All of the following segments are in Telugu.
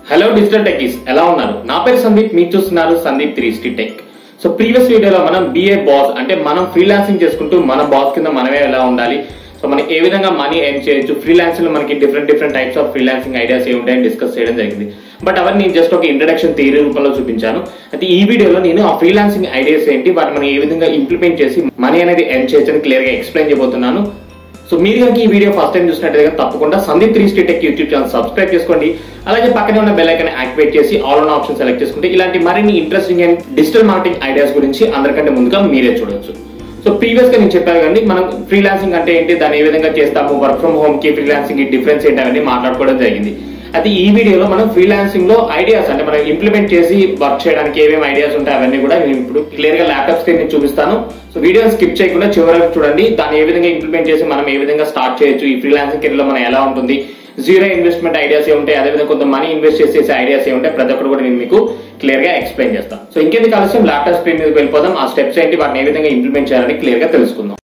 హలో డిజిటల్ టెక్కీస్ ఎలా ఉన్నారు నా పేరు సందీప్ మీరు చూస్తున్నారు సందీప్ త్రీ స్టీ టెక్ సో ప్రీవియస్ వీడియోలో మనం బిఏ బాస్ అంటే మనం ఫ్రీలాన్సింగ్ చేసుకుంటూ మన బాస్ కింద మనమే ఎలా ఉండాలి సో మనం ఏ విధంగా మనీ ఎర్న్ చేయొచ్చు ఫ్రీలాన్సింగ్ లో మనకి different different types of freelancing ideas ఏ ఉంటాయని డిస్కస్ చేయడం జరిగింది బట్ అవన్నీ నేను జస్ట్ ఒక ఇంట్రడక్షన్ థియరీ రూపంలో చూపించాను అయితే ఈ వీడియోలో నేను ఆ ఫ్రీలాన్సింగ్ ఐడియాస్ ఏంటి వాటిని మనం ఏ విధంగా ఇంప్లిమెంట్ చేసి మనీ అనేది ఎర్న్ చేయొచ్చు అని క్లియర్ గా ఎక్స్ప్లెయిన్ చేయబోతున్నాను సో మీరు కనుక ఈ వీడియో ఫస్ట్ టైం చూసినట్టయితే తప్పకుండా సందీప్ త్రీ స్టీ టెక్ యూట్యూబ్ ఛానల్ సబ్స్క్రైబ్ చేసుకోండి అలాగే పక్కనే ఉన్న బెల్ ఐకాన్ యాక్టివేట్ చేసి ఆల్ ఆన్ ఆప్షన్ సెలెక్ట్ చేసుకుంటే ఇలాంటి మరిన్ని interesting and digital marketing ideas గురించి అందరికంటే ముందుగా మీరే చూడొచ్చు సో ప్రీవియస్ గా నేను చెప్పాను కానీ మనం ఫ్రీలాన్సింగ్ అంటే ఏంటి దాన్ని ఏ విధంగా చేస్తాము వర్క్ ఫ్రమ్ హోమ్ కి ఫ్రీలాన్సింగ్ కి డిఫరెన్స్ ఏంటి అవన్నీ మాట్లాడుకోవడం జరిగింది అయితే ఈ వీడియోలో మనం ఫ్రీలాన్సింగ్ లో ఐడియాస్ అంటే మనం ఇంప్లిమెంట్ చేసి వర్క్ చేయడానికి ఏమేమి ఐడియాస్ ఉంటాయి అవన్నీ కూడా నేను ఇప్పుడు క్లియర్ గా ల్యాప్టాప్ స్క్రీన్ మీద చూపిస్తాను సో వీడియోని స్కిప్ చేయకుండా చివరికి చూడండి దాన్ని ఏ విధంగా ఇంప్లిమెంట్ చేసి మనం ఏ విధంగా స్టార్ట్ చేయొచ్చు ఈ ఫ్రీలాన్సింగ్ కెరీర్ లో మనం ఎలా ఉంటుంది జీరో ఇన్వెస్ట్మెంట్ ఐడియాస్ ఏముంటాయి అదేవిధంగా కొంత మనీ ఇన్వెస్ట్ చేసే ఐడియాస్ ఏముంటాయి ప్రతి ఒక్కరు కూడా నేను మీకు క్లియర్ గా ఎక్స్ప్లెయిన్ చేస్తాను సో ఇంకెందుకు ఆలస్యం ల్యాప్టాప్ స్క్రీన్ మీద వెళ్ళిపోదాం ఆ స్టెప్స్ ఏంటి వాటిని ఏ విధంగా ఇంప్లిమెంట్ చేయాలని క్లియర్ గా తెలుసుకుందాం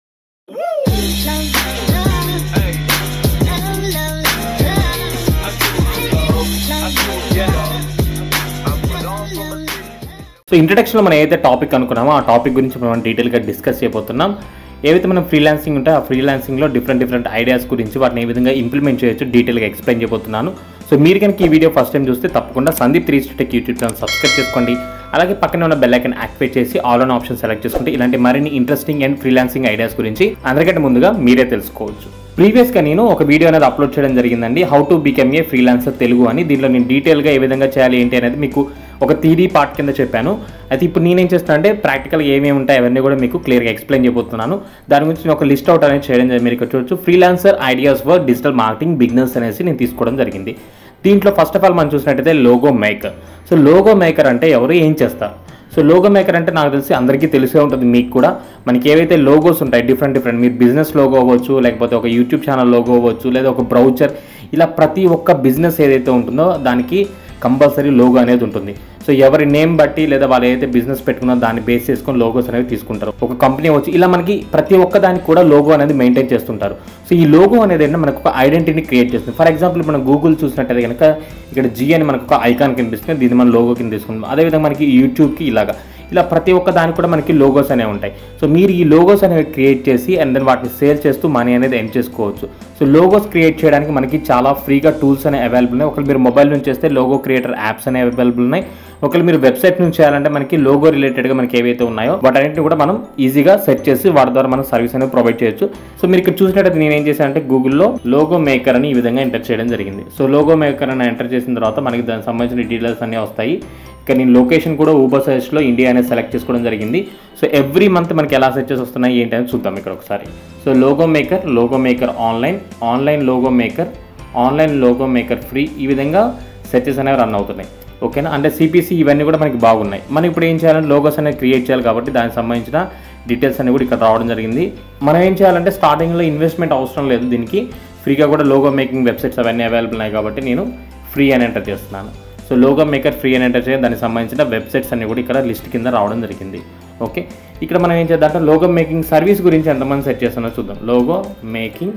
సో ఇంట్రడక్షన్ లో మనం ఏదైతే టాపిక్ అనుకున్నామో ఆ టాపిక్ గురించి మనం డీటెయిల్ గా డిస్కస్ చేయబోతున్నాం ఏవైతే మనం ఫ్రీలాన్సింగ్ ఉంటే ఆ ఫ్రీలాన్సింగ్ లో డిఫరెంట్ డిఫరెంట్ ఐడియాస్ గురించి వాటిని ఏ విధంగా ఇంప్లిమెంట్ చేయొచ్చు డీటెయిల్ గా ఎక్స్ప్లెయిన్ చేయబోతున్నాను సో మీరు కనుక ఈ వీడియో ఫస్ట్ టైం చూస్తే తప్పకుండా Sandeep three tech YouTube channel subscribe చేసుకోండి అలాగే పక్కన ఉన్న బెల్ ఐకన్ యాక్టివేట్ చేసి ఆల్ ఆన్ ఆప్షన్ సెలెక్ట్ చేసుకుంటే ఇలాంటి మరిన్ని ఇంట్రెస్టింగ్ అండ్ ఫ్రీలాన్సింగ్ ఐడియాస్ గురించి అందరికంటే ముందుగా మీరే తెలుసుకోవచ్చు ప్రీవియస్ గా నేను ఒక వీడియో అనేది అప్లోడ్ చేయడం జరిగిందండి how to become a freelancer Telugu అని దీనిలో నేను డీటెయిల్ గా ఏ విధంగా చేయాలి ఏంటి అనేది మీకు ఒక థీరీ పార్ట్ కింద చెప్పాను అయితే ఇప్పుడు నేనేం చేస్తాను అంటే ప్రాక్టికల్ ఏమేమి ఉంటాయి అవన్నీ కూడా మీకు క్లియర్గా ఎక్స్ప్లెయిన్ చేయబోతున్నాను దాని గురించి నేను ఒక లిస్ట్ అవుట్ అనేది చేయడం జరిగింది మీరు ఇక్కడ చూడొచ్చు freelancer ideas for digital marketing business అనేసి నేను తీసుకోవడం జరిగింది దీంట్లో ఫస్ట్ ఆఫ్ ఆల్ మనం చూసినట్టయితే logo maker so logo maker అంటే ఎవరు ఏం చేస్తారు సో లోగో మేకర్ అంటే నాకు తెలిసి అందరికీ తెలిసే ఉంటుంది మీకు కూడా మనకి ఏవైతే లోగోస్ ఉంటాయి డిఫరెంట్ డిఫరెంట్ మీరు బిజినెస్ లోగో అవ్వచ్చు లేకపోతే ఒక యూట్యూబ్ ఛానల్ లోగో అవ్వచ్చు లేదా ఒక బ్రౌచర్ ఇలా ప్రతి ఒక్క బిజినెస్ ఏదైతే ఉంటుందో దానికి కంపల్సరీ లోగో అనేది ఉంటుంది సో ఎవరి నేమ్ బట్టి లేదా వాళ్ళు ఏదైతే బిజినెస్ పెట్టుకున్నారో దాన్ని బేస్ చేసుకొని లోగోస్ అనేవి తీసుకుంటారు ఒక కంపెనీ వచ్చి ఇలా మనకి ప్రతి ఒక్క దానికి కూడా లోగో అనేది మెయింటైన్ చేస్తుంటారు సో ఈ లోగో అనేది ఏంటంటే మనకు ఒక ఐడెంటిటీని క్రియేట్ చేస్తుంది ఫర్ ఎగ్జాంపుల్ మనం గూగుల్ చూసినట్టయితే కనుక ఇక్కడ జీ అని మనకు ఒక ఐకాన్ కనిపిస్తుంది దీన్ని మనం లోగో కింద తీసుకుంటాం అదేవిధంగా మనకి యూట్యూబ్కి ఇలాగా ఇలా ప్రతి ఒక్క దానికి కూడా మనకి లోగోస్ అనేవి ఉంటాయి సో మీరు ఈ లోగోస్ అనేవి క్రియేట్ చేసి అండ్ దెన్ వాటిని సేల్ చేస్తూ మనీ అనేది ఎర్న్ చేసుకోవచ్చు సో లోగోస్ క్రియేట్ చేయడానికి మనకి చాలా ఫ్రీగా టూల్స్ అనేవి అవైలబుల్ ఉన్నాయి ఒకవేళ మీరు మొబైల్ నుంచి చేస్తే లోగో క్రియేటర్ యాప్స్ అనేవి అవైలబుల్ ఉన్నాయి ఒకవేళ మీరు వెబ్సైట్ నుంచి చేయాలంటే మనకి లోగో రిలేటెడ్గా మనకి ఏవైతే ఉన్నాయో వాటన్నింటిని కూడా మనం ఈజీగా సెర్చ్ చేసి వాటి ద్వారా మనం సర్వీస్ అనేది ప్రొవైడ్ చేయొచ్చు సో మీరు ఇక్కడ చూసినట్టయితే నేను ఏం చేశానంటే గూగుల్లో లోగో మేకర్ అని ఈ విధంగా ఎంటర్ చేయడం జరిగింది సో లోగో మేకర్ అని ఎంటర్ చేసిన తర్వాత మనకి దానికి సంబంధించిన డీటెయిల్స్ అన్నీ వస్తాయి ఇక్కడ నేను లొకేషన్ కూడా ఊబర్ సర్చ్లో ఇండియా అనేది సెలెక్ట్ చేసుకోవడం జరిగింది సో ఎవ్రీ మంత్ మనకి ఎలా సెర్చెస్ వస్తున్నాయి ఏంటి అని చూద్దాం ఇక్కడ ఒకసారి so logo maker logo maker online online logo maker online logo maker free ఈ విధంగా సెర్చెస్ అనేవి రన్ అవుతున్నాయి ఓకేనా అంటే సిపిసి ఇవన్నీ కూడా మనకి బాగున్నాయి మనం ఇప్పుడు ఏం చేయాలంటే లోగోస్ అనేవి క్రియేట్ చేయాలి కాబట్టి దానికి సంబంధించిన డీటెయిల్స్ అనేవి కూడా ఇక్కడ రావడం జరిగింది మనం ఏం చేయాలంటే స్టార్టింగ్లో ఇన్వెస్ట్మెంట్ అవసరం లేదు దీనికి ఫ్రీగా కూడా లోగో మేకింగ్ వెబ్సైట్స్ అవన్నీ అవైలబుల్ ఉన్నాయి కాబట్టి నేను ఫ్రీ అని ఎంటర్ చేస్తున్నాను సో లోగో మేకర్ ఫ్రీ అని ఎంటర్ చేయాలి దానికి సంబంధించిన వెబ్సైట్స్ అన్ని కూడా ఇక్కడ లిస్ట్ కింద రావడం జరిగింది ఓకే ఇక్కడ మనం ఏం చేద్దాం అంటే లోగో మేకింగ్ సర్వీస్ గురించి ఎంతమంది సెట్ చేస్తున్నా చూద్దాం logo making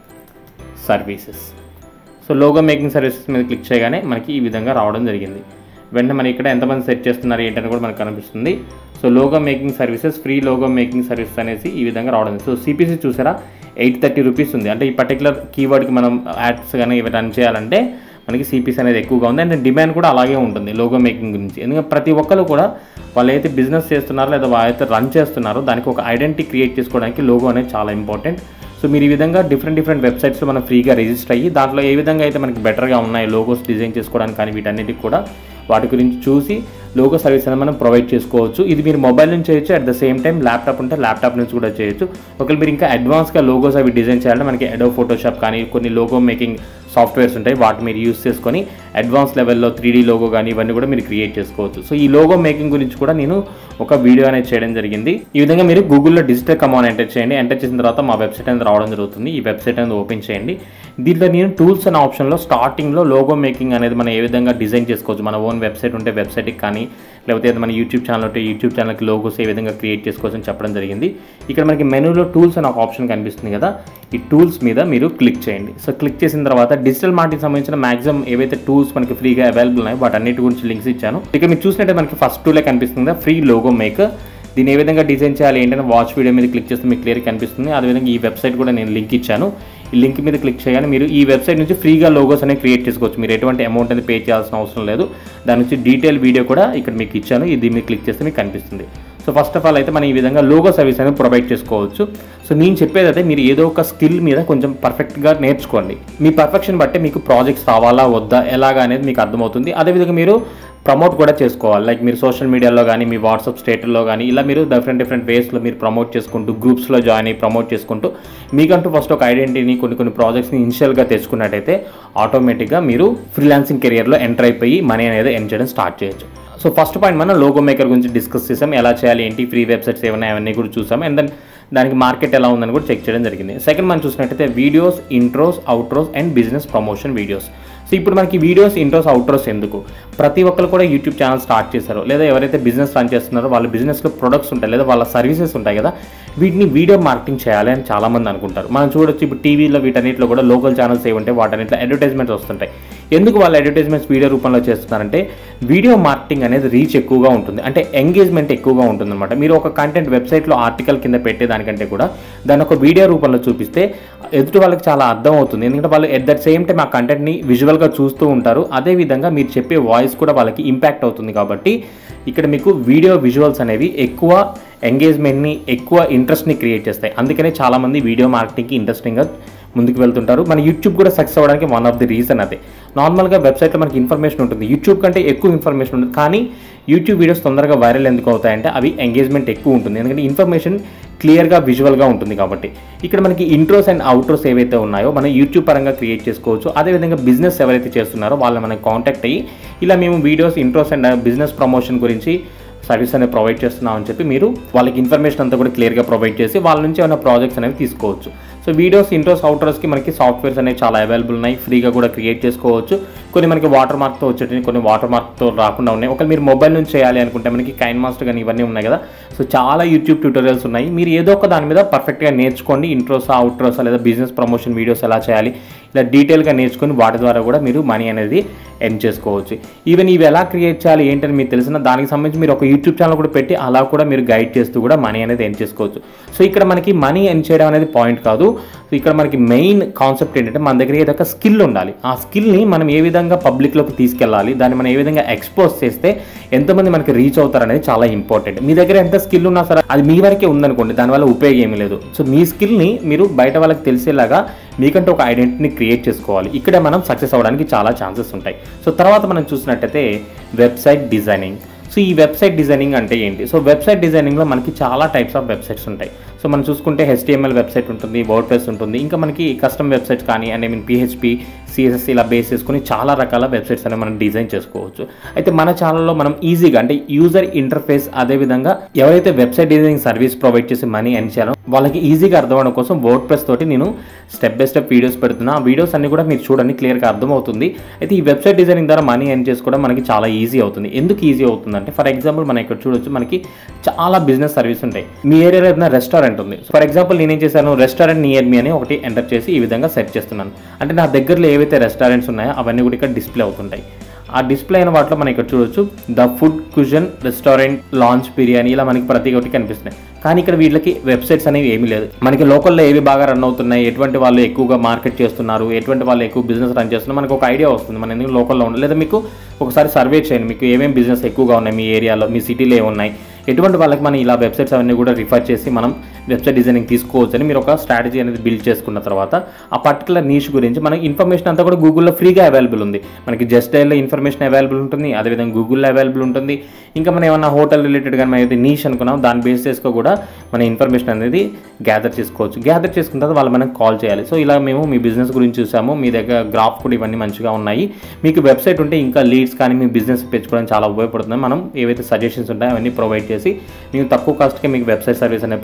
services so logo making services మీద క్లిక్ చేయగానే మనకి ఈ విధంగా రావడం జరిగింది వెంటనే మనం ఇక్కడ ఎంతమంది సెట్ చేస్తున్నారు ఏంటని కూడా మనకు కనిపిస్తుంది so logo making services free logo making services అనేసి ఈ విధంగా రావడం సో సిపిసి చూసారా ఎయిట్ థర్టీ రూపీస్ ఉంది అంటే ఈ పర్టికులర్ కీవర్డ్కి మనం యాడ్స్ కానీ ఇవి రన్ చేయాలంటే మనకి సిపిసి అనేది ఎక్కువగా ఉంది అండ్ డిమాండ్ కూడా అలాగే ఉంటుంది లోగో మేకింగ్ గురించి ఎందుకంటే ప్రతి ఒక్కరు కూడా వాళ్ళు అయితే బిజినెస్ చేస్తున్నారో లేదా వాళ్ళైతే రన్ చేస్తున్నారో దానికి ఒక ఐడెంటిటీ క్రియేట్ చేసుకోవడానికి లోగో అనేది చాలా ఇంపార్టెంట్ సో మీరు ఈ విధంగా డిఫరెంట్ డిఫరెంట్ వెబ్సైట్స్లో మనం ఫ్రీగా రిజిస్టర్ అయ్యి దాంట్లో ఏ విధంగా అయితే మనకి బెటర్గా ఉన్నాయి లోగోస్ డిజైన్ చేసుకోవడానికి కానీ వీటన్నిటికి కూడా వాటి గురించి చూసి లోగో సర్వీస్ అనేది మనం ప్రొవైడ్ చేసుకోవచ్చు ఇది మీరు మొబైల్ నుంచి చేయొచ్చు at the same time laptop ఉంటే ల్యాప్టాప్ నుంచి కూడా చేయొచ్చు ఒకవేళ మీరు ఇంకా అడ్వాన్స్గా లోగోస్ అవి డిజైన్ చేయాలంటే మనకి ఎడో ఫోటోషాప్ కానీ కొన్ని లోగో మేకింగ్ సాఫ్ట్వేర్స్ ఉంటాయి వాటి మీరు యూస్ చేసుకొని అడ్వాన్స్ లెవెల్లో త్రీ లోగో కానీ ఇవన్నీ కూడా మీరు క్రియేట్ చేసుకోవచ్చు సో ఈ లోగో మేకింగ్ గురించి కూడా నేను ఒక వీడియో అనేది చేయడం జరిగింది ఈ విధంగా మీరు గూగుల్లో డిజిటల్ కమాన్ ఎంటర్ చేయండి ఎంటర్ చేసిన తర్వాత మా వెబ్సైట్ అనేది రావడం జరుగుతుంది ఈ వెబ్సైట్ అనేది ఓపెన్ చేయండి దీంట్లో నేను టూల్స్ అనే ఆప్షన్లో స్టార్టింగ్లో లోగో మేకింగ్ అనేది మనం ఏ విధంగా డిజైన్ చేసుకోవచ్చు మన ఓన్ వెబ్సైట్ ఉంటే వెబ్సైట్కి కానీ లేకపోతే ఏదైనా మన యూట్యూబ్ ఛానల్ ఉంటే యూట్యూబ్ ఛానల్కి లోగోస్ ఏ విధంగా క్రియేట్ చేసుకోవచ్చు అని చెప్పడం జరిగింది ఇక్కడ మనకి మెనూలో టూల్స్ అనే ఒక ఆప్షన్ కనిపిస్తుంది కదా ఈ టూల్స్ మీద మీరు క్లిక్ చేయండి సో క్లిక్ చేసిన తర్వాత డిజిటల్ మార్కెటింగ్ సంబంధించిన మాక్సిమం ఏవైతే టూల్స్ మనకి ఫ్రీగా అవైలబుల్ ఉన్నాయో వాటన్నిటి గురించి లింక్స్ ఇచ్చాను ఇక్కడ మీరు చూసినట్టే మనకి ఫస్ట్ టూలే కనిపిస్తుంది ఫ్రీ లోగో మేక్ దీన్ని ఏ విధంగా డిజైన్ చేయాలి ఏంటంటే వాచ్ వీడియో మీద క్లిక్ చేస్తే మీకు క్లియర్ కనిపిస్తుంది అదేవిధంగా ఈ వెబ్సైట్ కూడా నేను లింక్ ఇచ్చాను ఈ లింక్ మీద క్లిక్ చేయగానే మీరు ఈ వెబ్సైట్ నుంచి ఫ్రీగా లోగోస్ అనేవి క్రియేట్ చేసుకోవచ్చు మీరు ఎటువంటి అమౌంట్ అనేది పే చేయాల్సిన అవసరం లేదు దాని నుంచి డీటెయిల్ వీడియో కూడా ఇక్కడ మీకు ఇచ్చాను ఇది మీరు క్లిక్ చేస్తే మీకు కనిపిస్తుంది సో ఫస్ట్ ఆఫ్ ఆల్ అయితే మనం ఈ విధంగా లోగో సర్వీస్ అనేది ప్రొవైడ్ చేసుకోవచ్చు సో నేను చెప్పేది అయితే మీరు ఏదో ఒక స్కిల్ మీద కొంచెం పర్ఫెక్ట్గా నేర్చుకోండి మీ పర్ఫెక్షన్ బట్టి మీకు ప్రాజెక్ట్స్ రావాలా వద్దా ఎలాగా అనేది మీకు అర్థమవుతుంది అదేవిధంగా మీరు ప్రమోట్ కూడా చేసుకోవాలి లైక్ మీరు సోషల్ మీడియాలో కానీ మీ వాట్సాప్ స్టేటల్లో కానీ ఇలా మీరు డిఫరెంట్ డిఫరెంట్ వేస్లో మీరు ప్రమోట్ చేసుకుంటూ గ్రూప్స్లో జాయిన్ అయ్యి ప్రమోట్ చేసుకుంటూ మీకంటూ ఫస్ట్ ఒక ఐడెంటిటీని కొన్ని కొన్ని ప్రాజెక్ట్స్ని ఇనిషియల్గా తెచ్చుకున్నట్టయితే ఆటోమేటిక్గా మీరు ఫ్రీలాన్సింగ్ కెరియర్లో ఎంటర్ అయిపోయి మనీ అనేది ఎర్న్ చేయడం స్టార్ట్ చేయొచ్చు సో ఫస్ట్ పాయింట్ మనం లోగో మేకర్ గురించి డిస్కస్ చేసాం ఎలా చేయాలి ఏంటి ఫ్రీ వెబ్సైట్స్ ఏమైనా అవన్నీ కూడా చూసాం అండ్ దెన్ దానికి మార్కెట్ ఎలా ఉందని కూడా చెక్ చేయడం జరిగింది సెకండ్ మనం చూసినట్టయితే videos intros outros and business promotion videos so ఇప్పుడు మనకి వీడియోస్ ఇంట్రోస్ అవుట్రోస్ ఎందుకు ప్రతి ఒక్కరు కూడా యూట్యూబ్ ఛానల్ స్టార్ట్ చేశారు లేదా ఎవరైతే బిజినెస్ రన్ చేస్తున్నారో వాళ్ళ బిజినెస్లో ప్రొడక్ట్స్ ఉంటాయి లేదా వాళ్ళ సర్వీసెస్ ఉంటాయి కదా వీటిని వీడియో మార్కెటింగ్ చేయాలి అని చాలామంది అనుకుంటారు మనం చూడొచ్చు ఇప్పుడు టీవీలో వీటన్నిటిలో కూడా లోకల్ ఛానల్స్ ఏవి ఉంటాయి వాటన్నిటిలో అడ్వర్టైజ్మెంట్స్ వస్తుంటాయి ఎందుకు వాళ్ళ అడ్వర్టైజ్మెంట్స్ వీడియో రూపంలో చేస్తున్నారంటే వీడియో మార్కెటింగ్ అనేది రీచ్ ఎక్కువగా ఉంటుంది అంటే ఎంగేజ్మెంట్ ఎక్కువగా ఉంటుంది అనమాట మీరు ఒక కంటెంట్ వెబ్సైట్లో ఆర్టికల్ కింద పెట్టే దానికంటే కూడా దాన్ని ఒక వీడియో రూపంలో చూపిస్తే ఎదుటి వాళ్ళకి చాలా అర్థం అవుతుంది ఎందుకంటే వాళ్ళు ఎట్ దట్ సేమ్ టైం ఆ కంటెంట్ని విజువల్గా చూస్తూ ఉంటారు అదేవిధంగా మీరు చెప్పే వాయిస్ కూడా వాళ్ళకి ఇంపాక్ట్ అవుతుంది కాబట్టి ఇక్కడ మీకు వీడియో విజువల్స్ అనేవి ఎక్కువ ఎంగేజ్మెంట్ని ఎక్కువ ఇంట్రెస్ట్ని క్రియేట్ చేస్తాయి అందుకనే చాలామంది వీడియో మార్కెటింగ్కి ఇంట్రెస్టింగ్గా ముందుకు వెళ్తుంటారు మన యూట్యూబ్ కూడా సక్సెస్ అవ్వడానికి వన్ ఆఫ్ ది రీజన్ అదే నార్మల్గా వెబ్సైట్లో మనకి ఇన్ఫర్మేషన్ ఉంటుంది యూట్యూబ్ కంటే ఎక్కువ ఇన్ఫర్మేషన్ ఉంటుంది కానీ యూట్యూబ్ వీడియోస్ తొందరగా వైరల్ ఎందుకు అవుతాయంటే అవి ఎంగేజ్మెంట్ ఎక్కువ ఉంటుంది ఎందుకంటే ఇన్ఫర్మేషన్ క్లియర్గా విజువల్గా ఉంటుంది కాబట్టి ఇక్కడ మనకి ఇంట్రోస్ అండ్ అవుట్రోస్ ఏవైతే ఉన్నాయో మనం యూట్యూబ్ పరంగా క్రియేట్ చేసుకోవచ్చు అదేవిధంగా బిజినెస్ ఎవరైతే చేస్తున్నారో వాళ్ళని మనం కాంటాక్ట్ అయ్యి ఇలా మేము videos intros and business promotion గురించి సర్వీస్ అనేది ప్రొవైడ్ చేస్తున్నాం అని చెప్పి మీరు వాళ్ళకి ఇన్ఫర్మేషన్ అంతా కూడా క్లియర్గా ప్రొవైడ్ చేసి వాళ్ళ నుంచి ఏమైనా ప్రాజెక్ట్స్ అనేవి తీసుకోవచ్చు సో వీడియోస్ ఇంట్రోస్ అవుట్రోస్కి మనకి సాఫ్ట్వేర్స్ అనేవి చాలా అవైలబుల్ ఉన్నాయి ఫ్రీగా కూడా క్రియేట్ చేసుకోవచ్చు కొన్ని మనకి వాటర్ మార్క్తో వచ్చేటివి కొన్ని వాటర్ మార్క్తో రాకుండా ఉన్నాయి ఒకవేళ మీరు మొబైల్ నుంచి చేయాలి అనుకుంటే మనకి కైన్ మాస్టర్ కానీ ఇవన్నీ ఉన్నాయి కదా సో చాలా యూట్యూబ్ ట్యూటోరియల్స్ ఉన్నాయి మీరు ఏదో ఒక దాని మీద పర్ఫెక్ట్గా నేర్చుకోండి ఇంట్రోసా అవుట్రోసా లేదా బిజినెస్ ప్రమోషన్ వీడియోస్ ఎలా చేయాలి ఇలా డీటెయిల్గా నేర్చుకొని వాటి ద్వారా కూడా మీరు మనీ అనేది ఎర్న్ చేసుకోవచ్చు ఈవెన్ ఇవి ఎలా క్రియేట్ చేయాలి ఏంటని మీకు తెలిసిన దానికి సంబంధించి మీరు ఒక యూట్యూబ్ ఛానల్ కూడా పెట్టి అలా కూడా మీరు గైడ్ చేస్తూ కూడా మనీ అనేది ఎర్న్ చేసుకోవచ్చు సో ఇక్కడ మనకి మనీ ఎర్న్ చేయడం అనేది పాయింట్ కాదు సో ఇక్కడ మనకి మెయిన్ కాన్సెప్ట్ ఏంటంటే మన దగ్గర ఏదో ఒక స్కిల్ ఉండాలి ఆ స్కిల్ని మనం ఏ విధంగా పబ్లిక్లోకి తీసుకెళ్ళాలి దాన్ని మనం ఏ విధంగా ఎక్స్పోజ్ చేస్తే ఎంతమంది మనకి రీచ్ అవుతారు అనేది చాలా ఇంపార్టెంట్ మీ దగ్గర ఎంత స్కిల్ ఉన్నా సరే అది మీ వరకే ఉందనుకోండి దానివల్ల ఉపయోగం ఏమీ లేదు సో మీ స్కిల్ని మీరు బయట వాళ్ళకి తెలిసేలాగా మీకంటే ఒక ఐడెంటిటీని క్రియేట్ చేసుకోవాలి ఇక్కడ మనం సక్సెస్ అవ్వడానికి చాలా ఛాన్సెస్ ఉంటాయి సో తర్వాత మనం చూసినట్టయితే వెబ్సైట్ డిజైనింగ్ సో ఈ వెబ్సైట్ డిజైనింగ్ అంటే ఏంటి సో వెబ్సైట్ డిజైనింగ్లో మనకి చాలా టైప్స్ ఆఫ్ వెబ్సైట్స్ ఉంటాయి సో మనం చూసుకుంటే హెచ్టిఎంఎల్ వెబ్సైట్ ఉంటుంది వర్డ్ ప్రెస్ ఉంటుంది ఇంకా మనకి కస్టమ్ వెబ్సైట్స్ కానీ and I mean PHP CSS ఇలా బేస్ చేసుకుని చాలా రకాల వెబ్సైట్స్ అనేవి మనం డిజైన్ చేసుకోవచ్చు అయితే మన ఛానల్లో మనం ఈజీగా అంటే యూజర్ ఇంటర్ఫేస్ అదేవిధంగా ఎవరైతే వెబ్సైట్ డిజైనింగ్ సర్వీస్ ప్రొవైడ్ చేసి మనీ ఎర్న్ చేయాలో వాళ్ళకి ఈజీగా అర్థమవడం కోసం వర్డ్ ప్రెస్ తోటి నేను స్టెప్ బై స్టెప్ వీడియోస్ పెడుతున్నా ఆ వీడియోస్ అన్ని కూడా మీరు చూడండి క్లియర్గా అర్థమవుతుంది అయితే ఈ వెబ్సైట్ డిజైనింగ్ ద్వారా మనీ ఎర్న్ చేసుకోవడం మనకి చాలా ఈజీ అవుతుంది ఎందుకు ఈజీ అవుతుందంటే ఫర్ ఎగ్జాంపుల్ మనం ఇక్కడ చూడొచ్చు మనకి చాలా బిజినెస్ సర్వీస్ ఉంటాయి మీ ఏరియాలో ఏదైనా రెస్టారెంట్ ఉంది ఫర్ ఎగ్జాంపుల్ నేనేం చేశాను రెస్టారెంట్ నియర్ మీ అని ఒకటి ఎంటర్ చేసి ఈ విధంగా సెట్ చేస్తున్నాను అంటే నా దగ్గరలో ఏవైతే రెస్టారెంట్స్ ఉన్నాయో అవన్నీ కూడా ఇక్కడ డిస్ప్లే అవుతుంటాయి ఆ డిస్ప్లే అయిన వాటిలో మనం ఇక్కడ చూడొచ్చు the food cuisine restaurant lunch biryani ఇలా మనకి ప్రతి ఒక్కటి కనిపిస్తున్నాయి కానీ ఇక్కడ వీళ్ళకి వెబ్సైట్స్ అనేవి ఏమీ లేదు మనకి లోకల్లో ఏవి బాగా రన్ అవుతున్నాయి ఎటువంటి వాళ్ళు ఎక్కువగా మార్కెట్ చేస్తున్నారు ఎటువంటి వాళ్ళు ఎక్కువ బిజినెస్ రన్ చేస్తున్నారు మనకు ఒక ఐడియా వస్తుంది మన ఎందుకు లోకల్లో ఉండాలి లేదా మీకు ఒకసారి సర్వే చేయండి మీకు ఏమేమి బిజినెస్ ఎక్కువగా ఉన్నాయి మీ ఏరియాలో మీ సిటీలో ఏమున్నాయి ఎటువంటి వాళ్ళకి మనం ఇలా వెబ్సైట్స్ అవన్నీ కూడా రిఫర్ చేసి మనం వెబ్సైట్ డిజైనింగ్ తీసుకోవచ్చు అని మీరు ఒక స్ట్రాటజీ అనేది బిల్డ్ చేసుకున్న తర్వాత ఆ పర్టికులర్ నీష్ గురించి మనకి ఇన్ఫర్మేషన్ అంతా కూడా గూగుల్లో ఫ్రీగా అవైలబుల్ ఉంది మనకి జస్ట్ డైల్లో ఇన్ఫర్మేషన్ అవైలబుల్ ఉంటుంది అదేవిధంగా గూగుల్లో అవైలబుల్ ఉంటుంది ఇంకా మనం ఏమన్నా హోటల్ రిలేటెడ్ కానీ మనం ఏదైతే నీష్ అనుకున్నాం దాన్ని బేస్ చేసుకో కూడా మన ఇన్ఫర్మేషన్ అనేది గ్యాదర్ చేసుకోవచ్చు గ్యాదర్ చేసుకున్న తర్వాత వాళ్ళు మనకు కాల్ చేయాలి సో ఇలా మేము మీ బిజినెస్ గురించి చూసాము మీ దగ్గర గ్రాఫ్ కూడా ఇవన్నీ మంచిగా ఉన్నాయి మీకు వెబ్సైట్ ఉంటే ఇంకా లీడ్స్ కానీ మీ బిజినెస్ పెంచుకోవడం చాలా ఉపయోగపడుతుంది మనం ఏవైతే సజెషన్స్ ఉంటాయో అవన్నీ ప్రొవైడ్ చేసి మేము తక్కువ కాస్ట్కి మీకు వెబ్సైట్ సర్వీస్ అనేది ప్రొవైడ్ చేస్తాం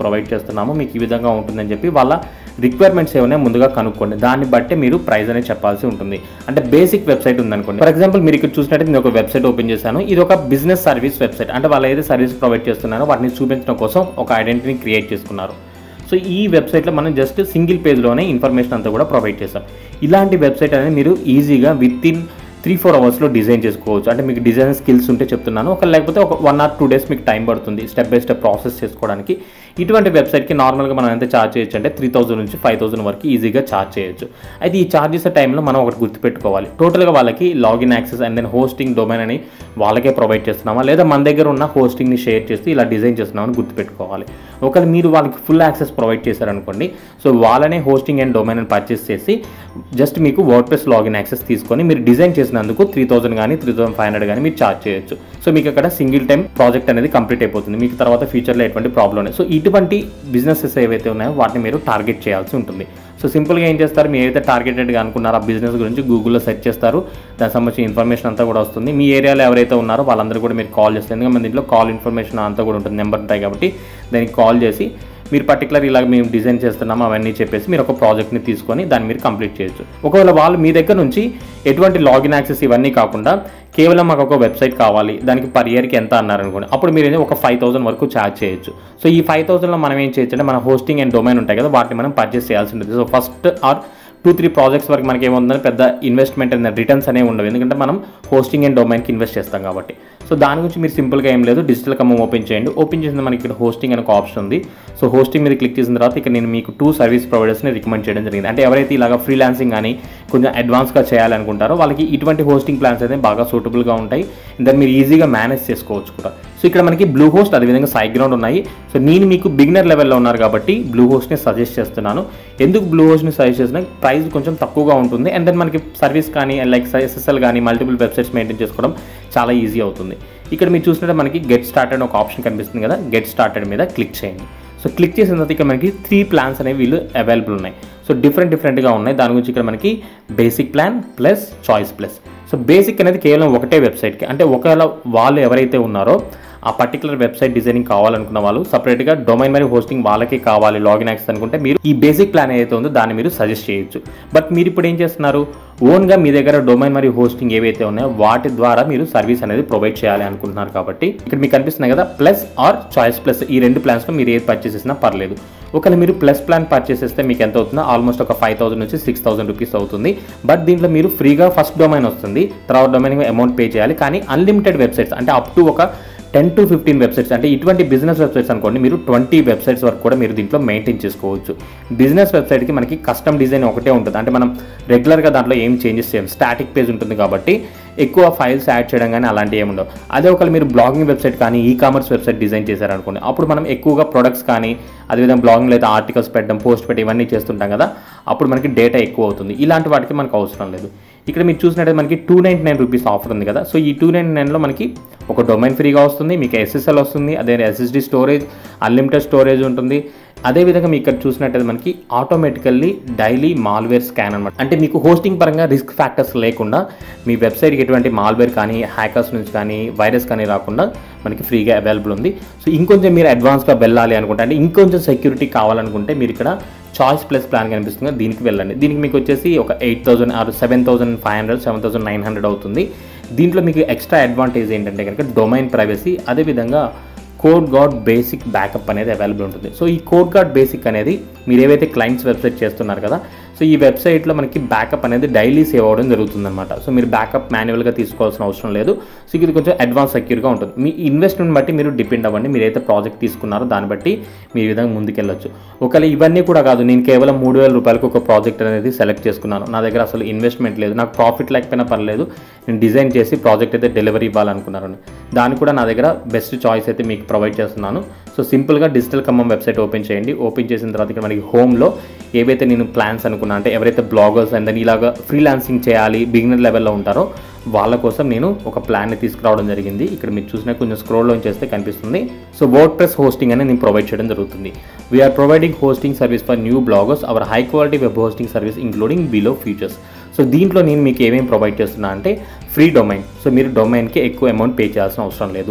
చేస్తున్నాము మీకు ఈ విధంగా ఉంటుందని చెప్పి వాళ్ళ రిక్వైర్మెంట్స్ ఏమైనా ముందుగా కనుక్కోండి దాన్ని బట్టి మీరు ప్రైస్ అనేది చెప్పాల్సి ఉంటుంది అంటే బేసిక్ వెబ్సైట్ ఉందనుకోండి ఫర్ ఎగ్జాంపుల్ మీరు ఇక్కడ చూసినట్టు నేను ఒక వెబ్సైట్ ఓపెన్ చేశాను ఇది ఒక బిజినెస్ సర్వీస్ వెబ్సైట్ అంటే వాళ్ళు ఏదైతే సర్వీస్ ప్రొవైడ్ చేస్తున్నారో వాటిని చూపించడం కోసం ఒక ఐడెంటిటీని క్రియేట్ చేసుకున్నారు సో ఈ వెబ్సైట్లో మనం జస్ట్ సింగిల్ పేజ్లోనే ఇన్ఫర్మేషన్ అంతా కూడా ప్రొవైడ్ చేస్తాం ఇలాంటి వెబ్సైట్ అనేది మీరు ఈజీగా విత్ ఇన్ త్రీ ఫోర్ అవర్స్లో డిజైన్ చేసుకోవచ్చు అంటే మీకు డిజైన్ స్కిల్స్ ఉంటే చెప్తున్నాను ఒక లేకపోతే ఒక వన్ ఆర్ టూ డేస్ మీకు టైం పడుతుంది స్టెప్ బై స్టెప్ ప్రాసెస్ చేసుకోవడానికి ఇటువంటి వెబ్సైట్కి నార్మల్గా మనం ఎంత ఛార్జ్ చేయొచ్చు అంటే త్రీ థౌసండ్ నుంచి ఫైవ్ థౌసండ్ వరకు ఈజీగా ఛార్జ్ చేయొచ్చు అయితే ఈ ఛార్జ్ చేసే టైంలో మనం ఒకటి గుర్తుపెట్టుకోవాలి టోటల్గా వాళ్ళకి login access and then hosting domain అని వాళ్ళకే ప్రొవైడ్ చేస్తున్నామా లేదా మన దగ్గర ఉన్న హోస్టింగ్ని షేర్ చేసి ఇలా డిజైన్ చేస్తున్నామని గుర్తుపెట్టుకోవాలి ఒకవేళ మీరు వాళ్ళకి ఫుల్ యాక్సెస్ ప్రొవైడ్ చేశారనుకోండి సో వాళ్ళనే హోస్టింగ్ అండ్ డొమైన్ అని పర్చేస్ చేసి జస్ట్ మీకు వర్డ్ ప్రెస్ లాగిన్ యాక్సెస్ తీసుకొని మీరు డిజైన్ చేసినందుకు త్రీ థౌసండ్ కానీ త్రీ థౌసండ్ ఫైవ్ హండ్రెడ్ కానీ మీరు ఛార్జ్ చేయొచ్చు సో మీకు అక్కడ సింగిల్ టైం ప్రాజెక్ట్ అనేది కంప్లీట్ అయిపోతుంది మీకు తర్వాత ఫ్యూచర్లో ఎటువంటి ప్రాబ్లం లేదు సో ఇటువంటి బిజినెసెస్ ఏవైతే ఉన్నాయో వాటిని మీరు టార్గెట్ చేయాల్సి ఉంటుంది సో సింపుల్గా ఏం చేస్తారు మీరు ఏదైతే టార్గెటెడ్గా అనుకున్నారో ఆ బిజినెస్ గురించి గూగుల్లో సెర్చ్ చేస్తారు దానికి సంబంధించిన ఇన్ఫర్మేషన్ అంతా కూడా వస్తుంది మీ ఏరియాలో ఎవరైతే ఉన్నారో వాళ్ళందరూ కూడా మీరు కాల్ చేస్తారు ఎందుకంటే మన దీంట్లో కాల్ ఇన్ఫర్మేషన్ అంతా కూడా ఉంటుంది నెంబర్ ఉంటాయి కాబట్టి దానికి కాల్ చేసి మీరు పర్టికులర్ ఇలాగ మేము డిజైన్ చేస్తున్నాము అవన్నీ చెప్పేసి మీరు ఒక ప్రాజెక్ట్ని తీసుకొని దాన్ని మీరు కంప్లీట్ చేయొచ్చు ఒకవేళ వాళ్ళు మీ దగ్గర నుంచి ఎటువంటి లాగిన్ యాక్సెస్ ఇవన్నీ కాకుండా కేవలం మాకు ఒక వెబ్సైట్ కావాలి దానికి పర్ ఇయర్కి ఎంత అన్నారు అనుకోండి అప్పుడు మీరు ఏంటి ఒక ఫైవ్ థౌసండ్ వరకు ఛార్జ్ చేయొచ్చు సో ఈ ఫైవ్ థౌసండ్లో మనం ఏం చేయొచ్చు అంటే మన హోస్టింగ్ అండ్ డొమైన్ ఉంటాయి కదా వాటిని మనం పర్చేస్ చేయాల్సి ఉంటుంది so first or two three projects వరకు మనకి ఏముందని పెద్ద ఇన్వెస్ట్మెంట్ అండ్ రిటర్న్స్ అనేవి ఉండవు ఎందుకంటే మనం హోస్టింగ్ అండ్ డొమైన్కి ఇన్వెస్ట్ చేస్తాం కాబట్టి సో దాని గురించి మీరు సింపుల్గా ఏం లేదు డిజిటల్ కమ్మం ఓపెన్ చేయండి ఓపెన్ చేసిన మనకి ఇక్కడ హోస్టింగ్ అనే ఒక ఆప్షన్ ఉంది సో హోస్టింగ్ మీద క్లిక్ చేసిన తర్వాత ఇక్కడ నేను మీకు టూ సర్వీస్ ప్రొవైడర్స్ని రికమెండ్ చేయడం జరిగింది అంటే ఎవరైతే ఇలాగ ఫ్రీలాన్సింగ్ కానీ కొంచెం అడ్వాన్స్గా చేయాలనుకుంటారో వాళ్ళకి ఇటువంటి హోస్టింగ్ ప్లాన్స్ అయితే బాగా సూటబుల్గా ఉంటాయి దాన్ని మీరు ఈజీగా మేనేజ్ చేసుకోవచ్చు కూడా సో ఇక్కడ మనకి బ్లూ హోస్ట్ అదేవిధంగా సైడ్ గ్రౌండ్ ఉన్నాయి సో నేను మీకు బిగినర్ లెవెల్లో ఉన్నారు కాబట్టి బ్లూ హోస్ట్ని సజెస్ట్ చేస్తున్నాను ఎందుకు బ్లూ హోస్ట్ని సజెస్ట్ చేసిన ప్రైస్ కొంచెం తక్కువగా ఉంటుంది అండ్ దెన్ మనకి సర్వీస్ కానీ లైక్ ఎస్ఎస్ఎల్ కానీ మల్టిపుల్ వెబ్సైట్స్ మెయింటైన్ చేసుకోవడం చాలా ఈజీ అవుతుంది ఇక్కడ మీరు చూసినట్టు మనకి గెట్ స్టార్టెడ్ ఒక ఆప్షన్ కనిపిస్తుంది కదా గెట్ స్టార్టెడ్ మీద క్లిక్ చేయండి సో క్లిక్ చేసిన తర్వాత ఇక్కడ మనకి త్రీ ప్లాన్స్ అనేవి వీళ్ళు అవైలబుల్ ఉన్నాయి సో డిఫరెంట్ డిఫరెంట్గా ఉన్నాయి దాని గురించి ఇక్కడ మనకి basic plan plus choice plus so basic అనేది కేవలం ఒకటే వెబ్సైట్కి అంటే ఒకవేళ వాళ్ళు ఎవరైతే ఉన్నారో ఆ పర్టికులర్ వెబ్సైట్ డిజైనింగ్ కావాలనుకున్న వాళ్ళు సపరేట్గా డొమైన్ మరియు హోస్టింగ్ వాళ్ళకి కావాలి లాగిన్ యాక్సెస్ అనుకుంటే మీరు ఈ బేసిక్ ప్లాన్ ఏదైతే ఉందో దాన్ని మీరు సజెస్ట్ చేయొచ్చు బట్ మీరు ఇప్పుడు ఏం చేస్తున్నారు ఓన్గా మీ దగ్గర డొమైన్ మరియు హోస్టింగ్ ఏవైతే ఉన్నాయో వాటి ద్వారా మీరు సర్వీస్ అనేది ప్రొవైడ్ చేయాలి అనుకుంటున్నారు కాబట్టి ఇక్కడ మీకు కనిపిస్తున్నాయి కదా ప్లస్ ఆర్ చాయిస్ ప్లస్ ఈ రెండు ప్లాన్స్లో మీరు ఏది పర్చేస్ చేసినా పర్లేదు ఒకవేళ మీరు ప్లస్ ప్లాన్ పర్చేస్ చేస్తే మీకు ఎంత అవుతుందో ఆల్మోస్ట్ ఒక ఫైవ్ థౌసండ్ నుంచి సిక్స్ థౌసండ్ రూపీస్ అవుతుంది బట్ దీంట్లో మీరు ఫ్రీగా ఫస్ట్ డొమైన్ వస్తుంది తర్వాత డొమైన్ అమౌంట్ పే చేయాలి కానీ అన్లిమిటెడ్ వెబ్సైట్స్ అంటే అప్ టు ఒక టెన్ టు ఫిఫ్టీన్ వెబ్సైట్స్ అంటే ఇటువంటి బిజినెస్ వెబ్సైట్స్ అనుకోండి మీరు ట్వంటీ వెబ్సైట్స్ వరకు కూడా మీరు దీంట్లో మెయింటైన్ చేసుకోవచ్చు బిజినెస్ వెబ్సైట్కి మనకి కస్టమ్ డిజైన్ ఒకటే ఉంటుంది అంటే మనం రెగ్యులర్గా దాంట్లో ఏం చేంజెస్ చేయం స్టాటిక్ పేజ్ ఉంటుంది కాబట్టి ఎక్కువ ఫైల్స్ యాడ్ చేయడం కానీ అలాంటివి ఏమి ఉండవు అదే ఒకవేళ మీరు బ్లాగింగ్ వెబ్సైట్ కానీ ఈ కామర్స్ వెబ్సైట్ డిజైన్ చేశారనుకోండి అప్పుడు మనం ఎక్కువగా ప్రొడక్ట్స్ కానీ అదేవిధంగా బ్లాగింగ్లో అయితే ఆర్టికల్స్ పెట్టడం పోస్ట్ పెట్టి ఇవన్నీ చేస్తుంటాం కదా అప్పుడు మనకి డేటా ఎక్కువ అవుతుంది ఇలాంటి వాటికి మనకు అవసరం లేదు ఇక్కడ మీరు చూసినట్టయితే మనకి two ninety nine rupees offer ఉంది కదా సో ఈ టూ నైంటీ నైన్లో మనకి ఒక డొమైన్ ఫ్రీగా వస్తుంది మీకు ఎస్ఎస్ఎల్ వస్తుంది అదే ఎస్ఎస్డి స్టోరేజ్ అన్లిమిటెడ్ స్టోరేజ్ ఉంటుంది అదేవిధంగా మీకు ఇక్కడ చూసినట్టయితే మనకి ఆటోమేటికల్లీ డైలీ మాల్వేర్ స్కాన్ అనమాట అంటే మీకు హోస్టింగ్ పరంగా రిస్క్ ఫ్యాక్టర్స్ లేకుండా మీ వెబ్సైట్కి ఎటువంటి మాల్వేర్ కానీ హ్యాకర్స్ నుంచి కానీ వైరస్ కానీ రాకుండా మనకి ఫ్రీగా అవైలబుల్ ఉంది సో ఇంకొంచెం మీరు అడ్వాన్స్గా వెళ్ళాలి అనుకుంటే అంటే ఇంకొంచెం సెక్యూరిటీ కావాలనుకుంటే మీరు ఇక్కడ చాయిస్ ప్లస్ ప్లాన్ కనిపిస్తుంది కదా, దీనికి వెళ్ళండి దీనికి మీకు వచ్చేసి ఒక eight thousand or seven thousand five hundred seven thousand nine hundred అవుతుంది దీంట్లో మీకు ఎక్స్ట్రా అడ్వాంటేజ్ ఏంటంటే కనుక డొమైన్ ప్రైవసీ అదేవిధంగా కోడ్ గార్డ్ బేసిక్ బ్యాకప్ అనేది అవైలబుల్ ఉంటుంది సో ఈ కోడ్ గార్డ్ బేసిక్ అనేది మీరు ఏవైతే క్లయింట్స్ వెబ్సైట్ చేస్తున్నారు కదా సో ఈ వెబ్సైట్లో మనకి బ్యాకప్ అనేది డైలీ సేవ్ అవ్వడం జరుగుతుందన్నమాట సో మీరు బ్యాకప్ మాన్యువల్గా తీసుకోవాల్సిన అవసరం లేదు సో ఇది కొంచెం అడ్వాన్స్ సెక్యూర్గా ఉంటుంది మీ ఇన్వెస్ట్మెంట్ బట్టి మీరు డిపెండ్ అవ్వండి మీరు అయితే ప్రాజెక్ట్ తీసుకున్నారో దాన్ని బట్టి మీరు ఈ విధంగా ముందుకెళ్ళొచ్చు ఒకవేళ ఇవన్నీ కూడా కాదు నేను కేవలం మూడు వేల రూపాయలకు ఒక ప్రాజెక్ట్ అనేది సెలెక్ట్ చేసుకున్నాను నా దగ్గర అసలు ఇన్వెస్ట్మెంట్ లేదు నాకు ప్రాఫిట్ లేకపోయినా పర్లేదు నేను డిజైన్ చేసి ప్రాజెక్ట్ అయితే డెలివరీ ఇవ్వాలనుకున్నాను దాన్ని కూడా నా దగ్గర బెస్ట్ చాయిస్ అయితే మీకు ప్రొవైడ్ చేస్తున్నాను సో సింపుల్గా డిజిటల్ ఖమ్మం వెబ్సైట్ ఓపెన్ చేయండి ఓపెన్ చేసిన తర్వాత ఇక్కడ మనకి హోమ్లో ఏవైతే నేను ప్లాన్స్ అనుకున్నా అంటే ఎవరైతే బ్లాగర్స్ అండ్ దెన్ ఇలాగా ఫ్రీలాన్సింగ్ చేయాలి బిగినర్ లెవెల్లో ఉంటారో వాళ్ళ కోసం నేను ఒక ప్లాన్ని తీసుకురావడం జరిగింది ఇక్కడ మీరు చూసిన కొంచెం స్క్రోల్ లోన్ చేస్తే కనిపిస్తుంది సో వర్డ్ ప్రెస్ హోస్టింగ్ అనేది నేను ప్రొవైడ్ చేయడం జరుగుతుంది we are providing hosting service for new bloggers our high quality web hosting service including below features so దీంట్లో నేను మీకు ఏమేమి ప్రొవైడ్ చేస్తున్నా అంటే ఫ్రీ డొమైన్ సో మీరు డొమైన్కి ఎక్కువ అమౌంట్ పే చేయాల్సిన అవసరం లేదు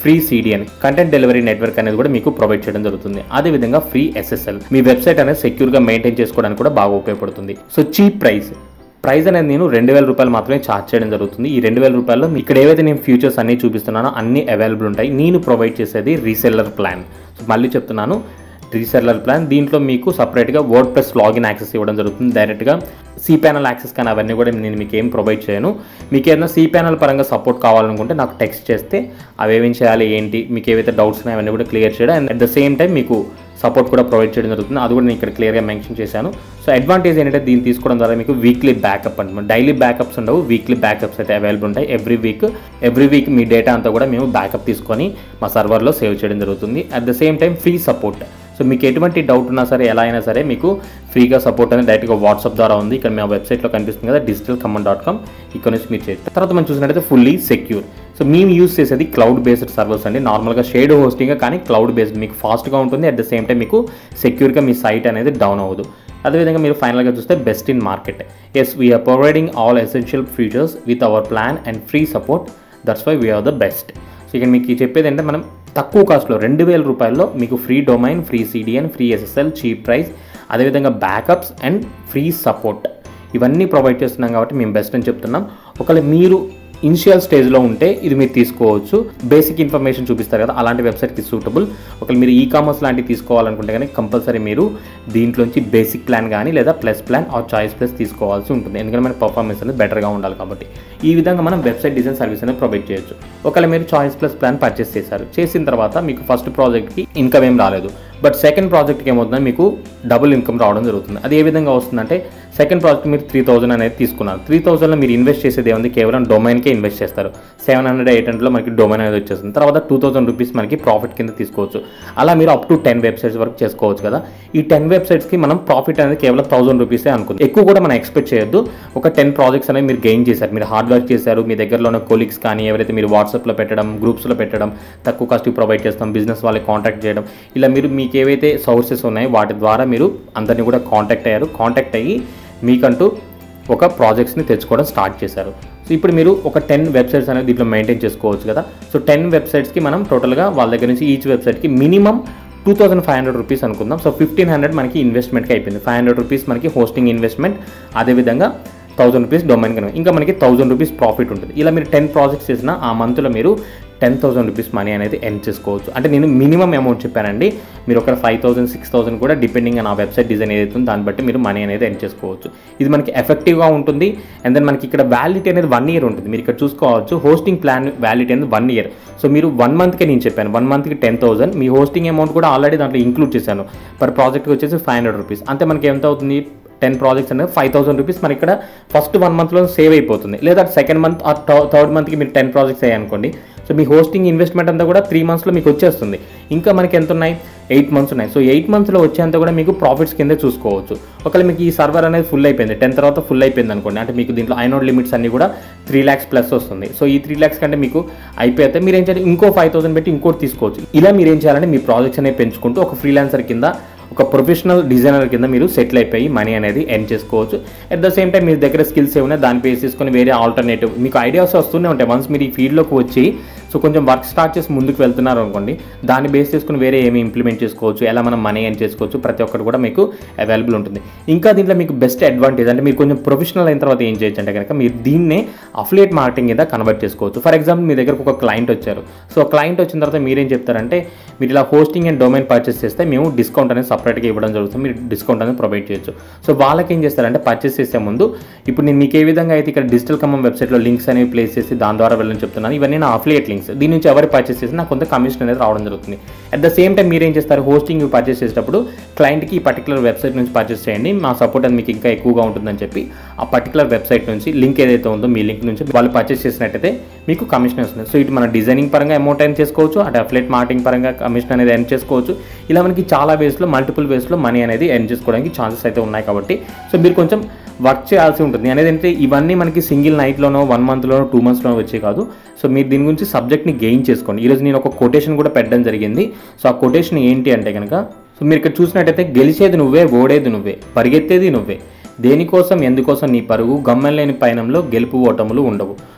free CDN content delivery network అనేది కూడా మీకు ప్రొవైడ్ చేయడం జరుగుతుంది అదేవిధంగా ఫ్రీ ఎస్ఎస్ఎల్ మీ వెబ్సైట్ అనేది సెక్యూర్గా మెయింటైన్ చేసుకోవడానికి కూడా బాగా ఉపయోగపడుతుంది సో చీప్ ప్రైస్ ప్రైస్ అనేది నేను రెండు వేల రూపాయలు మాత్రమే ఛార్జ్ చేయడం జరుగుతుంది ఈ రెండు వేల రూపాయల్లో ఇక్కడ ఏవైతే నేను ఫ్యూచర్స్ అన్ని చూపిస్తున్నానో అన్ని అవైలబుల్ ఉంటాయి నేను ప్రొవైడ్ చేసేది రీసెల్లర్ ప్లాన్ సో మళ్ళీ చెప్తున్నాను రీసెల్లర్ ప్లాన్ దీంట్లో మీకు సపరేట్గా వర్డ్ ప్లస్ లాగిన్ యాక్సెస్ ఇవ్వడం జరుగుతుంది డైరెక్ట్గా సి ప్యానల్ యాక్సెస్ కానీ అవన్నీ కూడా నేను మీకు ఏం ప్రొవైడ్ చేయను మీకు ఏదైనా సి ప్యానల్ పరంగా సపోర్ట్ కావాలనుకుంటే నాకు టెక్స్ట్ చేస్తే అవి ఏమేం చేయాలి ఏంటి మీకు ఏవైతే డౌట్స్ ఉన్నాయో అవన్నీ కూడా క్లియర్ చేయడం and at the same time మీకు సపోర్ట్ కూడా ప్రొవైడ్ చేయడం జరుగుతుంది అది కూడా నేను ఇక్కడ క్లియర్గా మెన్షన్ చేశాను సో అడ్వాంటేజ్ ఏంటంటే దీన్ని తీసుకోవడం ద్వారా మీకు వీక్లీ బ్యాకప్ అనమాట డైలీ బ్యాకప్స్ ఉండవు వీక్లీ బ్యాకప్స్ అయితే అవైలబుల్ ఉంటాయి ఎవ్రీ వీక్ ఎవ్రీ వీక్ మీ డేటా అంతా కూడా మేము బ్యాకప్ తీసుకొని మా సర్వర్లో సేవ్ చేయడం జరుగుతుంది at the same time free support so మీకు ఎటువంటి డౌట్ ఉన్నా సరే ఎలా అయినా సరే మీకు ఫ్రీగా సపోర్ట్ అనేది డైరెక్ట్గా వాట్సాప్ ద్వారా ఉంది ఇక్కడ మా వెబ్సైట్లో కనిపిస్తుంది కదా డిజిటల్ కమన్ డాట్ కామ్ ఇక్కడ నుంచి మీరు చేయొచ్చు తర్వాత మనం చూసినట్టయితే ఫుల్లీ సెక్యూర్ సో మేము యూస్ చేసేది క్లౌడ్ బేస్డ్ సర్వర్స్ అండి నార్మల్గా షేడ్ హోస్టింగ్ కానీ క్లౌడ్ బేస్డ్ మీకు ఫాస్ట్గా ఉంటుంది అట్ ద సేమ్ టైం మీకు సెక్యూర్గా మీ సైట్ అనేది డౌన్ అవ్వదు అదేవిధంగా మీరు ఫైనల్గా చూస్తే best in market as we are providing all essential features with our plan and free support that's why we are the best so ఇక మీకు చెప్పేది అంటే మనం తక్కువ కాస్ట్లో రెండు వేల రూపాయల్లో మీకు free domain free CDN free SSL cheap price అదేవిధంగా బ్యాకప్స్ అండ్ ఫ్రీ సపోర్ట్ ఇవన్నీ ప్రొవైడ్ చేస్తున్నాం కాబట్టి మేము బెస్ట్ అని చెప్తున్నాం ఒకవేళ మీరు ఇనిషియల్ స్టేజ్లో ఉంటే ఇది మీరు తీసుకోవచ్చు బేసిక్ ఇన్ఫర్మేషన్ చూపిస్తారు కదా అలాంటి వెబ్సైట్కి సూటబుల్ ఒకవేళ మీరు ఈ కామర్స్ లాంటివి తీసుకోవాలనుకుంటే కానీ కంపల్సరీ మీరు దీంట్లోంచి బేసిక్ ప్లాన్ కానీ లేదా plus plan or choice plus తీసుకోవాల్సి ఉంటుంది ఎందుకంటే మన పర్ఫార్మెన్స్ అనేది బెటర్గా ఉండాలి కాబట్టి ఈ విధంగా మనం వెబ్సైట్ డిజైన్ సర్వీస్ అనేది ప్రొవైడ్ చేయొచ్చు ఒకవేళ మీరు చాయిస్ ప్లస్ ప్లాన్ పర్చేస్ చేశారు చేసిన తర్వాత మీకు ఫస్ట్ ప్రాజెక్ట్కి ఇన్కమ్ ఏం రాలేదు బట్ సెకండ్ ప్రాజెక్ట్కి ఏమవుతుందని మీకు డబుల్ ఇన్కమ్ రావడం జరుగుతుంది అది ఏ విధంగా వస్తుందంటే సెకండ్ ప్రాజెక్ట్ మీరు త్రీ థౌసండ్ అనేది తీసుకున్నారు త్రీ థౌసండ్లో మీరు ఇన్వెస్ట్ చేసేది ఏముంది కేవలం డొమైన్కే ఇన్వెస్ట్ చేస్తారు సెవెన్ హండ్రెడ్ ఎయిట్ హండ్రెడ్లో మనకి డొమైన్ అనేది వచ్చేస్తుంది తర్వాత టూ థౌసండ్ రూపీస్ మనకి ప్రాఫిట్ కింద తీసుకోవచ్చు అలా మీరు అప్ టు టెన్ వెబ్సైట్స్ వరకు చేసుకోవచ్చు కదా ఈ టెన్ వెబ్సైట్స్కి మనం ప్రాఫిట్ అనేది కేవలం థౌసండ్ రూపీసే అనుకుంది ఎక్కువ కూడా మనం ఎక్స్పెక్ట్ చేయొద్దు ఒక టెన్ ప్రాజెక్ట్స్ అనేవి మీరు గెయిన్ చేశారు మీరు హార్డ్ వర్క్ చేశారు మీ దగ్గరలో ఉన్న కొలీగ్స్ కానీ ఎవరైతే మీరు వాట్సాప్లో పెట్టడం గ్రూప్స్లో పెట్టడం తక్కువ కాస్ట్కి ప్రొవైడ్ చేస్తాం బిజినెస్ వాళ్ళకి కాంటాక్ట్ చేయడం ఇలా మీరు మీకు ఏవైతే సోర్సెస్ ఉన్నాయో వాటి ద్వారా మీరు అందరినీ కూడా కాంటాక్ట్ అయ్యారు కాంటాక్ట్ అయ్యి మీకంటూ ఒక ప్రాజెక్ట్స్ని తెచ్చుకోవడం స్టార్ట్ చేశారు సో ఇప్పుడు మీరు ఒక టెన్ వెబ్సైట్స్ అనేది దీంట్లో మెయింటైన్ చేసుకోవచ్చు కదా సో టెన్ వెబ్సైట్స్కి మనం టోటల్గా వాళ్ళ దగ్గర నుంచి ఈచ్ వెబ్సైట్కి minimum two thousand five hundred rupees అనుకుందాం సో ఫిఫ్టీన్ హండ్రెడ్ మనకి ఇన్వెస్ట్మెంట్కి అయిపోయింది ఫైవ్ హండ్రెడ్ రూపీస్ మనకి హోస్టింగ్ ఇన్వెస్ట్మెంట్ అదేవిధంగా థౌసండ్ రూపీస్ డొమైన్ కనుక ఇంకా మనకి థౌసండ్ రూపీస్ ప్రాఫిట్ ఉంటుంది ఇలా మీరు టెన్ ప్రాజెక్ట్స్ చేసిన ఆ మంత్లో మీరు టెన్ థౌసండ్ రూపీస్ మనీ అనేది ఎర్న్ చేసుకోవచ్చు అంటే నేను మినిమం అమౌంట్ చెప్పానండి మీరు ఒక ఫైవ్ థౌసండ్ సిక్స్ థౌసండ్ కూడా డిపెండింగ్ ఆన్ ఆ వెబ్సైట్ డిజైన్ ఏదైతే ఉందో దాన్ని బట్టి మీరు మనీ అనేది ఎర్న్ చేసుకోవచ్చు ఇది మనకి ఎఫెక్టివ్గా ఉంటుంది అండ్ దెన్ మనకి ఇక్కడ వ్యాలిటీ అనేది వన్ ఇయర్ ఉంటుంది మీరు ఇక్కడ చూసుకోవచ్చు హోస్టింగ్ ప్లాన్ వ్యాలిటీ అనేది వన్ ఇయర్ సో మీరు వన్ మంత్కే నేను చెప్పాను వన్ మంత్కి టెన్ థౌసండ్ మీ హోస్టింగ్ అమౌంట్ కూడా ఆల్రెడీ దాంట్లో ఇంక్లూడ్ చేశాను పర్ ప్రాజెక్ట్కి వచ్చేసి ఫైవ్ హండ్రెడ్ రూపీస్ అంతే మనకి ఎంత అవుతుంది టెన్ ప్రాజెక్ట్స్ అనేది ఫైవ్ థౌసండ్ రూపీస్ మనకి ఇక్కడ ఫస్ట్ వన్ మంత్లో సేవ్ అయిపోతుంది లేదా సెకండ్ మంత్ ఆ థర్డ్ మంత్కి మీరు టెన్ ప్రాజెక్ట్స్ అయ్యాయనుకోండి సో మీ హోస్టింగ్ ఇన్వెస్ట్మెంట్ అంతా కూడా త్రీ మంత్స్లో మీకు వచ్చేస్తుంది ఇంకా మనకి ఎంత ఉన్నాయి ఎయిట్ మంత్స్ ఉన్నాయి సో ఎయిట్ మంత్స్లో వచ్చేంత కూడా మీకు ప్రాఫిట్స్ కింద చూసుకోవచ్చు ఒకవేళ మీకు ఈ సర్వర్ అనేది ఫుల్ అయిపోయింది టెన్ తర్వాత ఫుల్ అయిపోయింది అనుకోండి అంటే మీకు దీంట్లో ఐనోడ్ లిమిట్స్ అన్ని కూడా త్రీ ల్యాక్స్ ప్లస్ వస్తుంది సో ఈ త్రీ ల్యాక్స్ కంటే మీకు అయిపోతే మీరు ఏం చేయాలి ఇంకో ఫైవ్ థౌసండ్ పెట్టి ఇంకోటి తీసుకోవచ్చు ఇలా మీరు ఏం చేయాలంటే మీ ప్రాజెక్ట్స్ అనేవి పెంచుకుంటూ ఒక ఫ్రీలాన్సర్ కింద ఒక ప్రొఫెషనల్ డిజైనర్ కింద మీరు సెటిల్ అయిపోయి మనీ అనేది ఎర్న్ చేసుకోవచ్చు అట్ ద సేమ్ టైం మీ దగ్గర స్కిల్స్ ఏమైనా దాన్ని బేస్ చేసుకొని వేరే ఆల్టర్నేటివ్ మీకు ఐడియాస్ వస్తూనే ఉంటాయి వన్స్ మీరు ఈ ఫీల్డ్లోకి వచ్చి సో కొంచెం వర్క్ స్టార్ట్ చేసి ముందుకు వెళ్తున్నారు అనుకోండి దాన్ని బేస్ చేసుకుని వేరే ఏమి ఇంప్లిమెంట్ చేసుకోవచ్చు ఎలా మనం మనీ ఎర్న్ చేసుకోవచ్చు ప్రతి ఒక్కటి కూడా మీకు అవైలబుల్ ఉంటుంది ఇంకా దీంట్లో మీకు బెస్ట్ అడ్వాంటేజ్ అంటే మీరు కొంచెం ప్రొఫెషనల్ అయిన తర్వాత ఏం చేయొచ్చు అంటే కనుక మీరు దీన్నే అఫిలియేట్ మార్కెటింగ్ కింద కన్వర్ట్ చేసుకోవచ్చు ఫర్ ఎగ్జాంపుల్ మీ దగ్గరకు ఒక క్లయింట్ వచ్చారు సో క్లయింట్ వచ్చిన తర్వాత మీరేం చెప్తారంటే మీరు ఇలా హోస్టింగ్ అండ్ డొమైన్ పర్చేస్ చేస్తే మేము డిస్కౌంట్ అనేది సపరేట్గా ఇవ్వడం జరుగుతుంది మీరు డిస్కౌంట్ అనేది ప్రొవైడ్ చేయొచ్చు సో వాళ్ళకి ఏం చేస్తారంటే పర్చేస్ చేసే ముందు ఇప్పుడు నేను మీకు ఏ విధంగా అయితే ఇక్కడ డిజిటల్ కమ్మం వెబ్సైట్లో లింక్స్ అనేవి ప్లేస్ చేసి దాని ద్వారా వెళ్ళని చెప్తున్నాను ఇవన్నీ నా అఫిలియేట్ లింక్స్ దీని నుంచి ఎవరు పర్చేస్ చేసినా కొంత కమిషన్ అనేది రావడం జరుగుతుంది అట్ ద సేమ్ టైం మీరు ఏం చేస్తారు హోస్టింగ్ పర్చేస్ చేసేటప్పుడు క్లయింట్కి ఈ పర్టికులర్ వెబ్సైట్ నుంచి పర్చేస్ చేయండి మా సపోర్ట్ అనేది మీకు ఇంకా ఎక్కువగా ఉంటుందని చెప్పి ఆ పర్టికులర్ వెబ్సైట్ నుంచి లింక్ ఏదైతే ఉందో మీ లింక్ నుంచి వాళ్ళు పర్చేస్ చేసినట్టయితే మీకు కమిషన్ వస్తుంది సో ఇటు మన డిజైనింగ్ పరంగా అమౌంట్ ఎర్న్ చేసుకోవచ్చు అటు అఫ్లెట్ మార్కెటింగ్ పరంగా కమిషన్ అనేది ఎర్న్ చేసుకోవచ్చు ఇలా మనకి చాలా వేస్లో మల్టిపుల్ వేస్లో మనీ అనేది ఎర్న్ చేసుకోవడానికి ఛాన్సెస్ అయితే ఉన్నాయి కాబట్టి సో మీరు కొంచెం వర్క్ చేయాల్సి ఉంటుంది అనేది ఏంటంటే ఇవన్నీ మనకి సింగిల్ నైట్లోనో వన్ మంత్లోనో టూ మంత్స్లోనో వచ్చే కాదు సో మీరు దీని గురించి సబ్జెక్ట్ని గెయిన్ చేసుకోండి ఈరోజు నేను ఒక కొటేషన్ కూడా పెట్టడం జరిగింది సో ఆ కొటేషన్ ఏంటి అంటే కనుక సో మీరు ఇక్కడ చూసినట్టయితే గెలిచేది నువ్వే ఓడేది నువ్వే పరిగెత్తేది నువ్వే దేనికోసం ఎందుకోసం నీ పరుగు గమ్యం లేని పయనంలో గెలుపు ఓటములు ఉండవు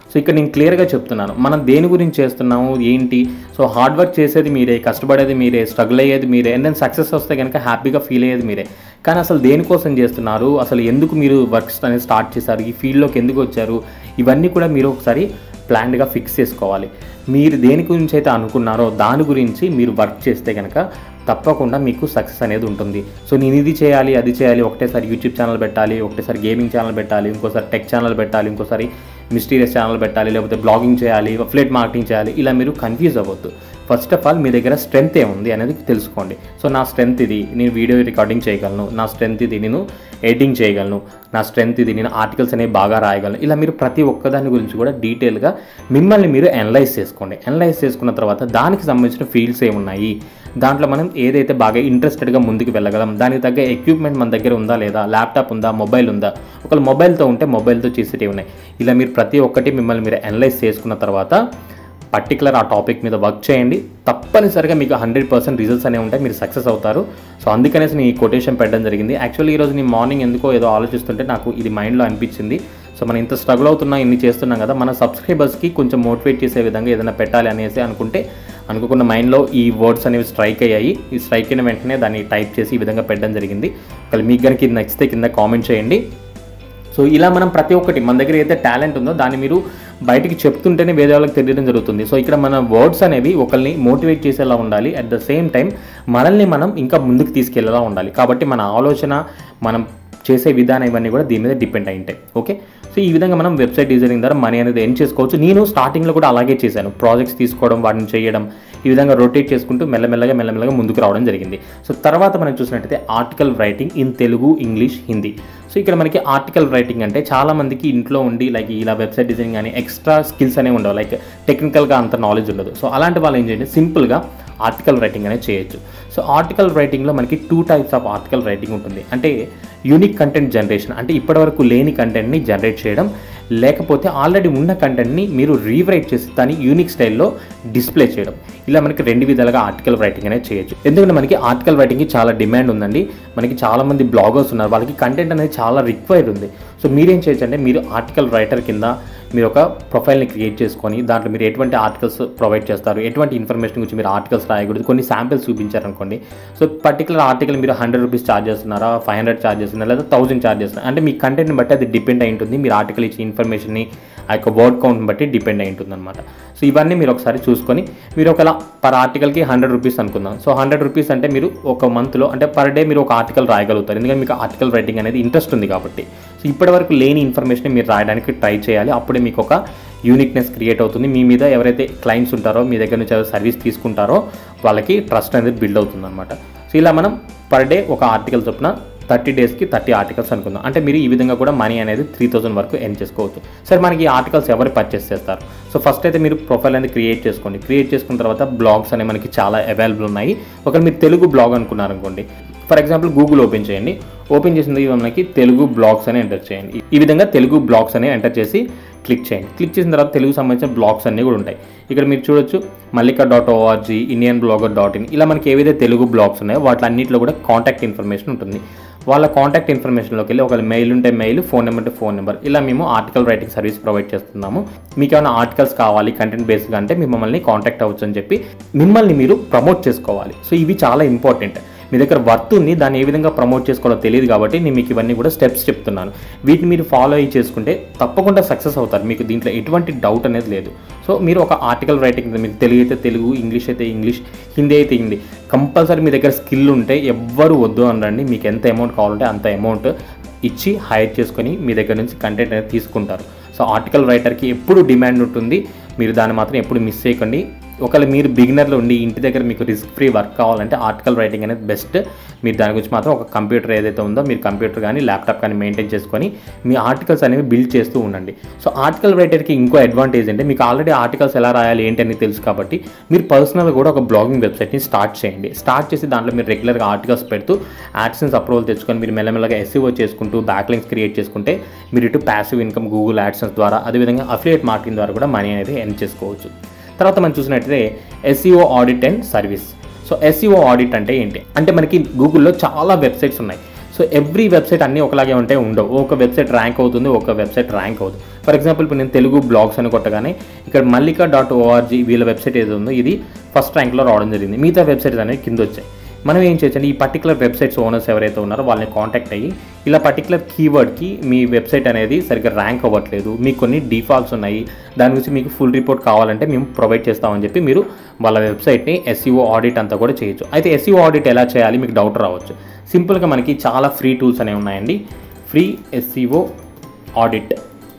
సో ఇక్కడ నేను క్లియర్గా చెప్తున్నాను మనం దేని గురించి చేస్తున్నాము ఏంటి సో హార్డ్ వర్క్ చేసేది మీరే కష్టపడేది మీరే స్ట్రగుల్ అయ్యేది మీరే అండ్ దెన్ సక్సెస్ వస్తే కనుక హ్యాపీగా ఫీల్ అయ్యేది మీరే కానీ అసలు దేనికోసం చేస్తున్నారు అసలు ఎందుకు మీరు వర్క్స్ అనేది స్టార్ట్ చేశారు ఈ ఫీల్డ్లోకి ఎందుకు వచ్చారు ఇవన్నీ కూడా మీరు ఒకసారి ప్లాన్డ్గా ఫిక్స్ చేసుకోవాలి మీరు దేని గురించి అయితే అనుకున్నారో దాని గురించి మీరు వర్క్ చేస్తే కనుక తప్పకుండా మీకు సక్సెస్ అనేది ఉంటుంది సో నేను ఇది చేయాలి అది చేయాలి ఒకటేసారి యూట్యూబ్ ఛానల్ పెట్టాలి ఒకటేసారి గేమింగ్ ఛానల్ పెట్టాలి ఇంకోసారి టెక్ ఛానల్ పెట్టాలి ఇంకోసారి మిస్టీరియస్ ఛానల్ పెట్టాలి లేకపోతే బ్లాగింగ్ చేయాలి ఫ్లెట్ మార్కెటింగ్ చేయాలి ఇలా మీరు కన్ఫ్యూజ్ అవ్వద్దు ఫస్ట్ ఆఫ్ ఆల్ మీ దగ్గర స్ట్రెంత్ ఏముంది అనేది తెలుసుకోండి సో నా స్ట్రెంత్ ఇది నేను వీడియో రికార్డింగ్ చేయగలను నా స్ట్రెంత్ ఇది నేను ఎడిటింగ్ చేయగలను నా స్ట్రెంత్ ఇది నేను ఆర్టికల్స్ అనేవి బాగా రాయగలను ఇలా మీరు ప్రతి ఒక్కదాని గురించి కూడా డీటెయిల్గా మిమ్మల్ని మీరు అనలైజ్ చేసుకోండి అనలైజ్ చేసుకున్న తర్వాత దానికి సంబంధించిన ఫీల్డ్స్ ఏమున్నాయి దాంట్లో మనం ఏదైతే బాగా ఇంట్రెస్టెడ్గా ముందుకు వెళ్ళగలం దానికి తగ్గ ఎక్విప్మెంట్ మన దగ్గర ఉందా లేదా ల్యాప్టాప్ ఉందా మొబైల్ ఉందా ఒకవేళ మొబైల్తో ఉంటే మొబైల్తో చేసేటివి ఉన్నాయి ఇలా మీరు ప్రతి ఒక్కటి మిమ్మల్ని మీరు అనలైజ్ చేసుకున్న తర్వాత పర్టికులర్ ఆ టాపిక్ మీద వర్క్ చేయండి తప్పనిసరిగా మీకు హండ్రెడ్ పర్సెంట్ రిజల్ట్స్ అనేవి ఉంటాయి మీరు సక్సెస్ అవుతారు సో అందుకనేసి నేను ఈ కొటేషన్ పెట్టడం జరిగింది యాక్చువల్లీ ఈరోజు నేను మార్నింగ్ ఎందుకో ఏదో ఆలోచిస్తుంటే నాకు ఇది మైండ్లో అనిపించింది సో మనం ఇంత స్ట్రగుల్ అవుతున్నాం ఇన్ని చేస్తున్నాం కదా మన సబ్స్క్రైబర్స్కి కొంచెం మోటివేట్ చేసే విధంగా ఏదైనా పెట్టాలి అనేసి అనుకుంటే అనుకోకుండా మైండ్లో ఈ వర్డ్స్ అనేవి స్ట్రైక్ అయ్యాయి ఈ స్ట్రైక్ అయిన వెంటనే దాన్ని టైప్ చేసి ఈ విధంగా పెట్టడం జరిగింది ఒకవేళ మీకు కనుక ఇది నచ్చితే కింద కామెంట్ చేయండి సో ఇలా మనం ప్రతి ఒక్కటి మన దగ్గర అయితే టాలెంట్ ఉందో దాన్ని మీరు బయటికి చెప్తుంటేనే వేరే వాళ్ళకి తెలియడం జరుగుతుంది సో ఇక్కడ మన వర్డ్స్ అనేవి ఒకరిని మోటివేట్ చేసేలా ఉండాలి అట్ ద సేమ్ టైం మనల్ని మనం ఇంకా ముందుకు తీసుకెళ్లేలా ఉండాలి కాబట్టి మన ఆలోచన మనం చేసే విధానం ఇవన్నీ కూడా దీని మీద డిపెండ్ అయి ఉంటాయి ఓకే సో ఈ విధంగా మనం వెబ్సైట్ డిజైనింగ్ ద్వారా మనీ అనేది ఎర్న్ చేసుకోవచ్చు నేను స్టార్టింగ్లో కూడా అలాగే చేశాను ప్రాజెక్ట్స్ తీసుకోవడం వాటిని చేయడం ఈ విధంగా రొటేట్ చేసుకుంటూ మెల్లమెల్లగా మెల్లమెల్లగా ముందుకు రావడం జరిగింది సో తర్వాత మనం చూసినట్టయితే article writing in Telugu English Hindi so ఇక్కడ మనకి ఆర్టికల్ రైటింగ్ అంటే చాలా మందికి ఇంట్లో ఉండి లైక్ ఇలా వెబ్సైట్ డిజైనింగ్ కానీ ఎక్స్ట్రా స్కిల్స్ అనేవి ఉండవు లైక్ టెక్నికల్గా అంత నాలెడ్జ్ ఉండదు సో అలాంటి వాళ్ళు ఏం చేయండి సింపుల్గా ఆర్టికల్ రైటింగ్ అనేది చేయొచ్చు సో ఆర్టికల్ రైటింగ్లో మనకి two types of article writing ఉంటుంది అంటే యూనిక్ కంటెంట్ జనరేషన్ అంటే ఇప్పటివరకు లేని కంటెంట్ని జనరేట్ చేయడం లేకపోతే ఆల్రెడీ ఉన్న కంటెంట్ని మీరు రీవరైట్ చేసి దాన్ని యూనిక్ స్టైల్లో డిస్ప్లే చేయడం ఇలా మనకి రెండు విధాలుగా ఆర్టికల్ రైటింగ్ అనేది చేయొచ్చు ఎందుకంటే మనకి ఆర్టికల్ రైటింగ్కి చాలా డిమాండ్ ఉందండి మనకి చాలా మంది బ్లాగర్స్ ఉన్నారు వాళ్ళకి కంటెంట్ అనేది చాలా రిక్వైర్డ్ ఉంది సో మీరేం చేయొచ్చు అంటే మీరు ఆర్టికల్ రైటర్ కింద మీరు ఒక ప్రొఫైల్ని క్రియేట్ చేసుకొని దాంట్లో మీరు ఎటువంటి ఆర్టికల్స్ ప్రొవైడ్ చేస్తారు ఎటువంటి ఇన్ఫర్మేషన్ గురించి మీరు ఆర్టికల్స్ రాయకూడదు కొన్ని శాంపిల్స్ చూపించారనుకోండి సో పర్టికులర్ ఆర్టికల్ మీరు హండ్రెడ్ రూపీస్ ఛార్జ్ చేస్తున్నారా ఫైవ్ హండ్రెడ్ ఛార్జ్ చేస్తున్నారా లేదా థౌసండ్ ఛార్జ్ చేస్తున్నారా అంటే మీ కంటెంట్ని బట్టి అది డిపెండ్ అయి ఉంటుంది మీరు ఆర్టికల్ ఇచ్చే ఇన్ఫర్మేషన్ని ఆ యొక్క వర్డ్ కౌంట్ని బట్టి డిపెండ్ అయి ఉంటుంది అనమాట సో ఇవన్నీ మీరు ఒకసారి చూసుకొని మీరు ఒకవేళ పర్ ఆర్టికల్కి హండ్రెడ్ రూపీస్ అనుకుందాం సో హండ్రెడ్ రూపీస్ అంటే మీరు ఒక మంత్లో అంటే పర్ డే మీరు ఒక ఆర్టికల్ రాయగలుగుతారు ఎందుకంటే మీకు ఆర్టికల్ రైటింగ్ అనేది ఇంట్రెస్ట్ ఉంది కాబట్టి సో ఇప్పటివరకు లేని ఇన్ఫర్మేషన్ మీరు రాయడానికి ట్రై చేయాలి అప్పుడే మీకు ఒక యూనిక్నెస్ క్రియేట్ అవుతుంది మీ మీద ఎవరైతే క్లయింట్స్ ఉంటారో మీ దగ్గర నుంచి సర్వీస్ తీసుకుంటారో వాళ్ళకి ట్రస్ట్ అనేది బిల్డ్ అవుతుంది అనమాట సో ఇలా మనం పర్ డే ఒక ఆర్టికల్ చొప్పున థర్టీ డేస్కి థర్టీ ఆర్టికల్స్ అనుకుందాం అంటే మీరు ఈ విధంగా కూడా మనీ అనేది త్రీ థౌసండ్ వరకు ఎర్న్ చేసుకోవచ్చు సరే మనకి ఈ ఆర్టికల్స్ ఎవరు పర్చేస్ చేస్తారు సో ఫస్ట్ అయితే మీరు ప్రొఫైల్ అనేది క్రియేట్ చేసుకోండి క్రియేట్ చేసుకున్న తర్వాత బ్లాగ్స్ అనేవి మనకి చాలా అవైలబుల్ ఉన్నాయి ఒకవేళ మీరు తెలుగు బ్లాగ్ అనుకున్నారనుకోండి ఫర్ ఎగ్జాంపుల్ గూగుల్ ఓపెన్ చేయండి ఓపెన్ చేసిన మనకి తెలుగు బ్లాగ్స్ అని ఎంటర్ చేయండి ఈ విధంగా తెలుగు బ్లాగ్స్ అని ఎంటర్ చేసి క్లిక్ చేయండి క్లిక్ చేసిన తర్వాత తెలుగు సంబంధించిన బ్లాగ్స్ అన్నీ కూడా ఉంటాయి ఇక్కడ మీరు చూడొచ్చు Mallika dot ORG Indian blogger dot in ఇలా మనకి ఏవైతే తెలుగు బ్లాగ్స్ ఉన్నాయో వాటిలన్నింటిలో కూడా కాంటాక్ట్ ఇన్ఫర్మేషన్ ఉంటుంది వాళ్ళ కాంటాక్ట్ ఇన్ఫర్మేషన్లోకి వెళ్ళి ఒకవేళ మెయిల్ ఉంటే మెయిల్ ఫోన్ నెంబర్ ఉంటే ఫోన్ నెంబర్ ఇలా మేము ఆర్టికల్ రైటింగ్ సర్వీస్ ప్రొవైడ్ చేస్తున్నాము మీకు ఏమైనా ఆర్టికల్స్ కావాలి కంటెంట్ బేస్డ్గా అంటే మిమ్మల్ని కాంటాక్ట్ అవ్వచ్చు అని చెప్పి మిమ్మల్ని మీరు ప్రమోట్ చేసుకోవాలి సో ఇవి చాలా ఇంపార్టెంట్ మీ దగ్గర వర్త్ ఉంది దాన్ని ఏ విధంగా ప్రమోట్ చేసుకోవాలో తెలియదు కాబట్టి నేను మీకు ఇవన్నీ కూడా స్టెప్స్ చెప్తున్నాను వీటిని మీరు ఫాలో అయ్యి చేసుకుంటే తప్పకుండా సక్సెస్ అవుతారు మీకు దీంట్లో ఎటువంటి డౌట్ అనేది లేదు సో మీరు ఒక ఆర్టికల్ రైటింగ్ మీకు తెలుగు అయితే తెలుగు ఇంగ్లీష్ అయితే ఇంగ్లీష్ హిందీ అయితే హిందీ కంపల్సరీ మీ దగ్గర స్కిల్ ఉంటే ఎవ్వరు వద్దు అనరండి మీకు ఎంత అమౌంట్ కావాలంటే అంత అమౌంట్ ఇచ్చి హైర్ చేసుకొని మీ దగ్గర నుంచి కంటెంట్ అనేది తీసుకుంటారు సో ఆర్టికల్ రైటర్కి ఎప్పుడు డిమాండ్ ఉంటుంది మీరు దాన్ని మాత్రం ఎప్పుడు మిస్ చేయకండి ఒకవేళ మీరు బిగినర్లో ఉండి ఇంటి దగ్గర మీకు రిస్క్ ఫ్రీ వర్క్ కావాలంటే ఆర్టికల్ రైటింగ్ అనేది బెస్ట్ మీరు దాని గురించి మాత్రం ఒక కంప్యూటర్ ఏదైతే ఉందో మీరు కంప్యూటర్ కానీ ల్యాప్టాప్ కానీ మెయింటైన్ చేసుకొని మీ ఆర్టికల్స్ అనేవి బిల్డ్ చేస్తూ ఉండండి సో ఆర్టికల్ రైటర్కి ఇంకో అడ్వాంటేజ్ అంటే మీకు ఆల్రెడీ ఆర్టికల్స్ ఎలా రాయాలి ఏంటి అని తెలుసు కాబట్టి మీరు పర్సనల్గా కూడా ఒక బ్లాగింగ్ వెబ్సైట్ని స్టార్ట్ చేయండి స్టార్ట్ చేసి దాంట్లో మీరు రెగ్యులర్గా ఆర్టికల్స్ పెడుతూ యాడ్సెన్స్ అప్రూవల్ తెచ్చుకొని మీరు మెల్లమెల్లగా ఎస్సీఓ చేసుకుంటూ బ్యాక్ లింక్స్ క్రియేట్ చేసుకుంటే మీరు ఇటు ప్యాసివ్ ఇన్కమ్ గూగుల్ యాడ్సెన్స్ ద్వారా అదేవిధంగా అఫిలియేట్ మార్కెటింగ్ ద్వారా కూడా మనీ అనేది ఎర్న్ చేసుకోవచ్చు తర్వాత మనం చూసినట్టయితే SEO audit and service so SEO audit అంటే ఏంటి అంటే మనకి గూగుల్లో చాలా వెబ్సైట్స్ ఉన్నాయి సో ఎవ్రీ వెబ్సైట్ అన్నీ ఒకలాగే ఉంటే ఉండవు ఒక వెబ్సైట్ ర్యాంక్ అవుతుంది ఒక వెబ్సైట్ ర్యాంక్ అవుతుంది ఫర్ ఎగ్జాంపుల్ ఇప్పుడు నేను తెలుగు బ్లాగ్స్ అని కొట్టగానే ఇక్కడ మల్లిక డాట్ ఓఆర్జీ వీళ్ళ వెబ్సైట్ ఏది ఉందో ఇది ఫస్ట్ ర్యాంక్లో రావడం జరిగింది మిగతా వెబ్సైట్స్ అనేవి కింద వచ్చాయి మనం ఏం చేయొచ్చు ఈ పర్టికులర్ వెబ్సైట్స్ ఓనర్స్ ఎవరైతే ఉన్నారో వాళ్ళని కాంటాక్ట్ అయ్యి ఇలా పర్టికులర్ కీవర్డ్కి మీ వెబ్సైట్ అనేది సరిగ్గా ర్యాంక్ అవ్వట్లేదు మీకు కొన్ని డిఫాల్ట్స్ ఉన్నాయి దాని గురించి మీకు ఫుల్ రిపోర్ట్ కావాలంటే మేము ప్రొవైడ్ చేస్తామని చెప్పి మీరు వాళ్ళ వెబ్సైట్ని ఎస్ఈఓ ఆడిట్ అంతా కూడా చేయొచ్చు అయితే ఎస్ఈఓ ఆడిట్ ఎలా చేయాలి మీకు డౌట్ రావచ్చు సింపుల్గా మనకి చాలా ఫ్రీ టూల్స్ అనేవి ఉన్నాయండి ఫ్రీ ఎస్ఈఓ ఆడిట్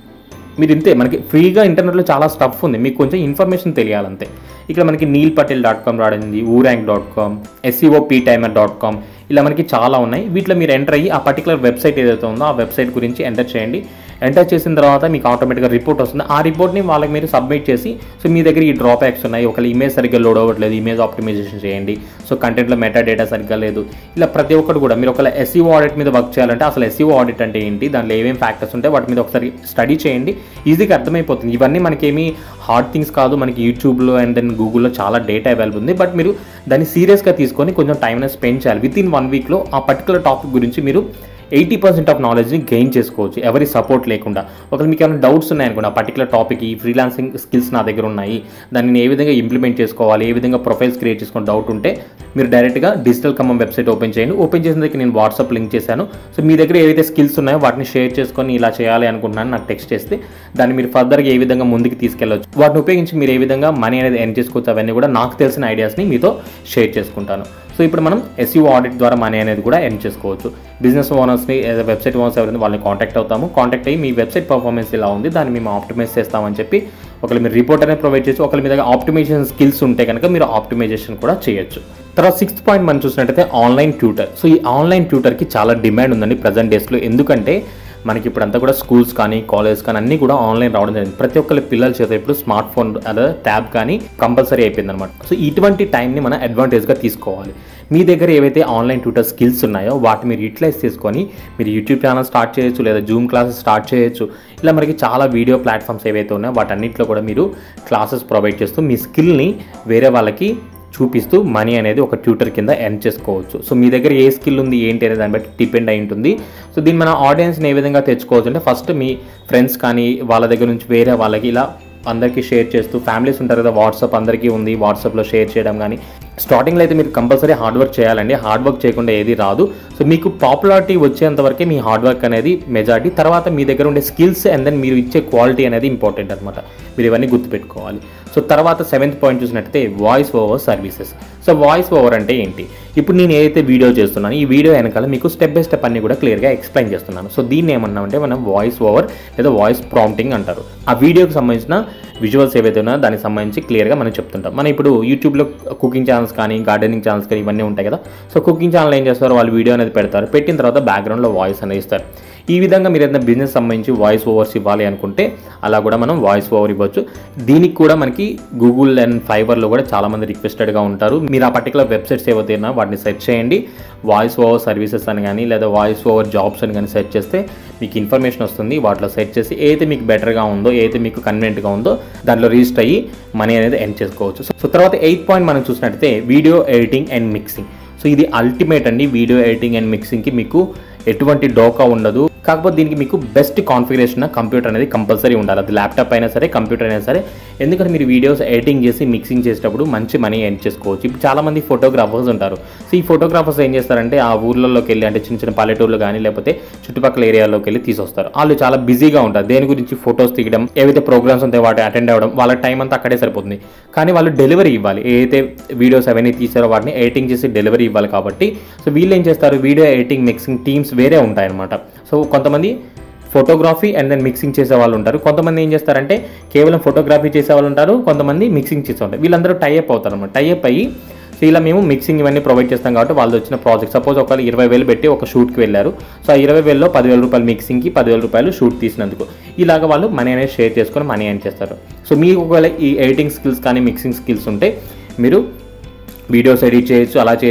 మీరు ఇంతే మనకి ఫ్రీగా ఇంటర్నెట్లో చాలా స్టఫ్ ఉంది మీకు కొంచెం ఇన్ఫర్మేషన్ తెలియాలంతే ఇక్కడ మనకి నీల్ పటేల్ డాట్ కామ్ రాడింది Woorank dot com SEOptimer dot com ఇలా మనకి చాలా ఉన్నాయి వీటిలో మీరు ఎంటర్ అయ్యి ఆ పర్టికులర్ వెబ్సైట్ ఏదైతే ఉందో ఆ వెబ్సైట్ గురించి ఎంటర్ చేయండి ఎంటర్ చేసిన తర్వాత మీకు ఆటోమేటిక్గా రిపోర్ట్ వస్తుంది ఆ రిపోర్ట్ని వాళ్ళకి మీరు సబ్మిట్ చేసి సో మీ దగ్గర ఈ డ్రాప్ బ్యాక్స్ ఉన్నాయి ఒకవేళ ఇమేజ్ సరిగ్గా లోడ్ అవ్వట్లేదు ఇమేజ్ ఆప్టిమైజేషన్ చేయండి సో కంటెంట్లో మెటా డేటా సరిగ్గా లేదు ఇలా ప్రతి ఒక్కటి కూడా మీరు ఒకవేళ ఎస్ఈఓ ఆడిట్ మీద వర్క్ చేయాలంటే అసలు ఎస్ఈఓ ఆడిట్ అంటే ఏంటి దాంట్లో ఏమేమి ఫ్యాక్టర్స్ ఉంటాయి వాటి మీద ఒకసారి స్టడీ చేయండి ఈజీగా అర్థమైపోతుంది ఇవన్నీ మనకేమి హార్డ్ థింగ్స్ కాదు మనకి యూట్యూబ్లో అండ్ దెన్ గూగుల్లో చాలా డేటా అవైలబుల్ ఉంది బట్ మీరు దాన్ని సీరియస్గా తీసుకొని కొంచెం టైం స్పెండ్ చేయాలి విత్ ఇన్ వన్ వీక్లో ఆ పర్టికులర్ టాపిక్ గురించి మీరు ఎయిటీ పర్సెంట్ ఆఫ్ నాలెడ్జ్ని గెయిన్ చేసుకోవచ్చు ఎవరి సపోర్ట్ లేకుండా ఒకవేళ మీకు ఏమైనా డౌట్స్ ఉన్నాయనుకోండి ఆ పర్టికులర్ టాపిక్ ఈ ఫ్రీలాన్సింగ్ స్కిల్స్ నా దగ్గర ఉన్నాయి దాన్ని నేను ఏ విధంగా ఇంప్లిమెంట్ చేసుకోవాలి ఏ విధంగా ప్రొఫైల్స్ క్రియేట్ చేసుకుని డౌట్ ఉంటే మీరు డైరెక్ట్గా డిజిటల్ ఖమ్మం వెబ్సైట్ ఓపెన్ చేయండి ఓపెన్ చేసిన దగ్గర నేను వాట్సాప్ లింక్ చేశాను సో మీ దగ్గర ఏవైతే స్కిల్స్ ఉన్నాయో వాటిని షేర్ చేసుకొని ఇలా చేయాలి అనుకుంటున్నాను నాకు టెక్స్ట్ చేస్తే దాన్ని మీరు ఫర్దర్గా ఏ విధంగా ముందుకు తీసుకెళ్ళవచ్చు వాటిని ఉపయోగించి మీరు ఏ విధంగా మనీ అనేది ఎర్న్ చేసుకోవచ్చు అవన్నీ కూడా నాకు తెలిసిన ఐడియాస్ని మీతో షేర్ చేసుకుంటాను సో ఇప్పుడు మనం ఎస్యూ ఆడిట్ ద్వారా మనీ అనేది కూడా ఎర్న్ చేసుకోవచ్చు బిజినెస్ ఓనర్స్ని వెబ్సైట్ ఓనర్స్ ఎవరైనా వాళ్ళని కాంటాక్ట్ అవుతాము కాంటాక్ట్ అయ్యి మీ వెబ్సైట్ పర్ఫార్మెన్స్ ఇలా ఉంది దాన్ని మేము ఆప్టిమైజ్ చేస్తామని చెప్పి ఒకవేళ మీరు రిపోర్ట్ అనేది ప్రొవైడ్ చేసి ఒకవేళ మీ దగ్గర ఆప్టిమైజేషన్ స్కిల్స్ ఉంటే కనుక మీరు ఆప్టిమైజేషన్ కూడా చేయొచ్చు తర్వాత సిక్స్త్ పాయింట్ మనం చూసినట్టయితే ఆన్లైన్ ట్యూటర్ సో ఈ ఆన్లైన్ ట్యూటర్కి చాలా డిమాండ్ ఉందండి ప్రజెంట్ డేస్లో ఎందుకంటే మనకి ఇప్పుడు అంతా కూడా స్కూల్స్ కానీ కాలేజ్ కానీ అన్నీ కూడా ఆన్లైన్ రావడం జరిగింది ప్రతి ఒక్కరి పిల్లల చేత ఇప్పుడు స్మార్ట్ ఫోన్ అదే ట్యాబ్ కానీ కంపల్సరీ అయిపోయింది అనమాట సో ఇటువంటి టైంని మనం అడ్వాంటేజ్గా తీసుకోవాలి మీ దగ్గర ఏవైతే ఆన్లైన్ ట్యూటర్ స్కిల్స్ ఉన్నాయో వాటిని మీరు యూటిలైజ్ చేసుకొని మీరు యూట్యూబ్ ఛానల్ స్టార్ట్ చేయొచ్చు లేదా జూమ్ క్లాసెస్ స్టార్ట్ చేయొచ్చు ఇలా మనకి చాలా వీడియో ప్లాట్ఫామ్స్ ఏవైతే ఉన్నాయో వాటన్నిటిలో కూడా మీరు క్లాసెస్ ప్రొవైడ్ చేస్తూ మీ స్కిల్ని వేరే వాళ్ళకి చూపిస్తూ మనీ అనేది ఒక ట్యూటర్ కింద ఎర్న్ చేసుకోవచ్చు సో మీ దగ్గర ఏ స్కిల్ ఉంది ఏంటి అనే దాన్ని బట్టి డిపెండ్ అయి ఉంటుంది సో దీన్ని మన ఆడియన్స్ని ఏ విధంగా తెచ్చుకోవచ్చు అంటే ఫస్ట్ మీ ఫ్రెండ్స్ కానీ వాళ్ళ దగ్గర నుంచి వేరే వాళ్ళకి ఇలా అందరికీ షేర్ చేస్తూ ఫ్యామిలీస్ ఉంటారు కదా వాట్సాప్ అందరికీ ఉంది వాట్సాప్లో షేర్ చేయడం కానీ స్టార్టింగ్లో అయితే మీరు కంపల్సరీ హార్డ్ వర్క్ చేయాలండి హార్డ్ వర్క్ చేయకుండా ఏది రాదు సో మీకు పాపులారిటీ వచ్చేంత వరకే మీ హార్డ్ వర్క్ అనేది మెజారిటీ తర్వాత మీ దగ్గర ఉండే స్కిల్స్ అండ్ దెన్ మీరు ఇచ్చే క్వాలిటీ అనేది ఇంపార్టెంట్ అనమాట మీరు ఇవన్నీ గుర్తుపెట్టుకోవాలి సో తర్వాత సెవెంత్ పాయింట్ చూసినట్టయితే voice over services so voice over అంటే ఏంటి ఇప్పుడు నేను ఏదైతే వీడియో చేస్తున్నాను ఈ వీడియో వెనకాల మీకు స్టెప్ బై స్టెప్ అన్ని కూడా క్లియర్గా ఎక్స్ప్లెయిన్ చేస్తున్నాను సో దీన్ని ఏమన్నామంటే మనం వాయిస్ ఓవర్ లేదా వాయిస్ ప్రాంప్టింగ్ అంటారు ఆ వీడియోకి సంబంధించిన విజువల్స్ ఏవైతే ఉన్నాయో దానికి సంబంధించి క్లియర్గా మనం చెప్తుంటాం మనం ఇప్పుడు యూట్యూబ్లో కుకింగ్ ఛానల్స్ కానీ గార్డెనింగ్ ఛానల్స్ కానీ ఇవన్నీ ఉంటాయి కదా సో కుకింగ్ ఛానల్ ఏం చేస్తారు వాళ్ళు వీడియో అనేది పెడతారు పెట్టిన తర్వాత బ్యాక్గ్రౌండ్లో వాయిస్ అనేది ఇస్తారు ఈ విధంగా మీరు ఏదైనా బిజినెస్ సంబంధించి వాయిస్ ఓవర్స్ ఇవ్వాలి అనుకుంటే అలా కూడా మనం వాయిస్ ఓవర్ ఇవ్వచ్చు దీనికి కూడా మనకి గూగుల్ అండ్ ఫైవర్లో కూడా చాలామంది రిక్వెస్టెడ్గా ఉంటారు మీరు ఆ పర్టికులర్ వెబ్సైట్స్ ఏవైతే ఉన్నాయో వాటిని సెర్చ్ చేయండి వాయిస్ ఓవర్ సర్వీసెస్ అని కానీ లేదా వాయిస్ ఓవర్ జాబ్స్ అని కానీ సెర్చ్ చేస్తే మీకు ఇన్ఫర్మేషన్ వస్తుంది వాటిలో సెర్చ్ చేసి ఏదైతే మీకు బెటర్గా ఉందో ఏదైతే మీకు కన్వీనియంట్గా ఉందో దాంట్లో రిజిస్టర్ అయ్యి మనీ అనేది ఎర్న్ చేసుకోవచ్చు సో తర్వాత ఎయిత్ పాయింట్ మనం చూసినట్టయితే video editing and mixing so ఇది అల్టిమేట్ అండి వీడియో ఎడిటింగ్ అండ్ మిక్సింగ్కి మీకు ఎటువంటి డోకా ఉండదు కాకపోతే దీనికి మీకు బెస్ట్ కాన్ఫిగరేషన్ కంప్యూటర్ అనేది కంపల్సరీ ఉండాలి అది ల్యాప్టాప్ అయినా సరే కంప్యూటర్ అయినా సరే ఎందుకంటే మీరు వీడియోస్ ఎడిటింగ్ చేసి మిక్సింగ్ చేసేటప్పుడు మంచి మనీ ఎర్న్ చేసుకోవచ్చు ఇప్పుడు చాలామంది ఫోటోగ్రాఫర్స్ ఉంటారు సో ఈ ఫోటోగ్రాఫర్స్ ఏం చేస్తారంటే ఆ ఊర్లలోకి వెళ్ళి అంటే చిన్న చిన్న పల్లెటూర్లు కానీ లేకపోతే చుట్టుపక్కల ఏరియాలోకి వెళ్ళి తీసుకొస్తారు వాళ్ళు చాలా బిజీగా ఉంటారు దేని గురించి ఫొటోస్ తీయడం ఏవైతే ప్రోగ్రామ్స్ ఉంటాయో వాటి అటెండ్ అవ్వడం వాళ్ళ టైం అంతా అక్కడే సరిపోతుంది కానీ వాళ్ళు డెలివరీ ఇవ్వాలి ఏదైతే వీడియోస్ అవన్నీ తీసారో వాటిని ఎడిటింగ్ చేసి డెలివరీ ఇవ్వాలి కాబట్టి సో వీళ్ళు ఏం చేస్తారు వీడియో ఎడిటింగ్ మిక్సింగ్ టీమ్స్ వేరే ఉంటాయన్నమాట సో కొంతమంది ఫోటోగ్రఫీ అండ్ దెన్ మిక్సింగ్ చేసే వాళ్ళు ఉంటారు కొంతమంది ఏం చేస్తారంటే కేవలం ఫోటోగ్రఫీ చేసే వాళ్ళు ఉంటారు కొంతమంది మిక్సింగ్ చేసే ఉంటారు వీళ్ళందరూ టైఅప్ అవుతారు అనమాట టైఅప్ అయ్యి సో ఇలా మేము మిక్సింగ్ ఇవన్నీ ప్రొవైడ్ చేస్తాం కాబట్టి వాళ్ళు వచ్చిన ప్రాజెక్ట్ సపోజ్ ఒకవేళ ఇరవై వేలు పెట్టి ఒక షూట్కి వెళ్ళారు సో ఆ ఇరవై వేలలో పదివేల రూపాయలు మిక్సింగ్కి పదివేల రూపాయలు షూట్ తీసినందుకు ఇలాగ వాళ్ళు మనీ అనేది షేర్ చేసుకొని మనీ ఎర్న్ చేస్తారు సో మీకు ఒకవేళ ఈ ఎడిటింగ్ స్కిల్స్ కానీ మిక్సింగ్ స్కిల్స్ ఉంటే మీరు వీడియోస్ ఎడిట్ చేయొచ్చు అలా చేయొచ్చు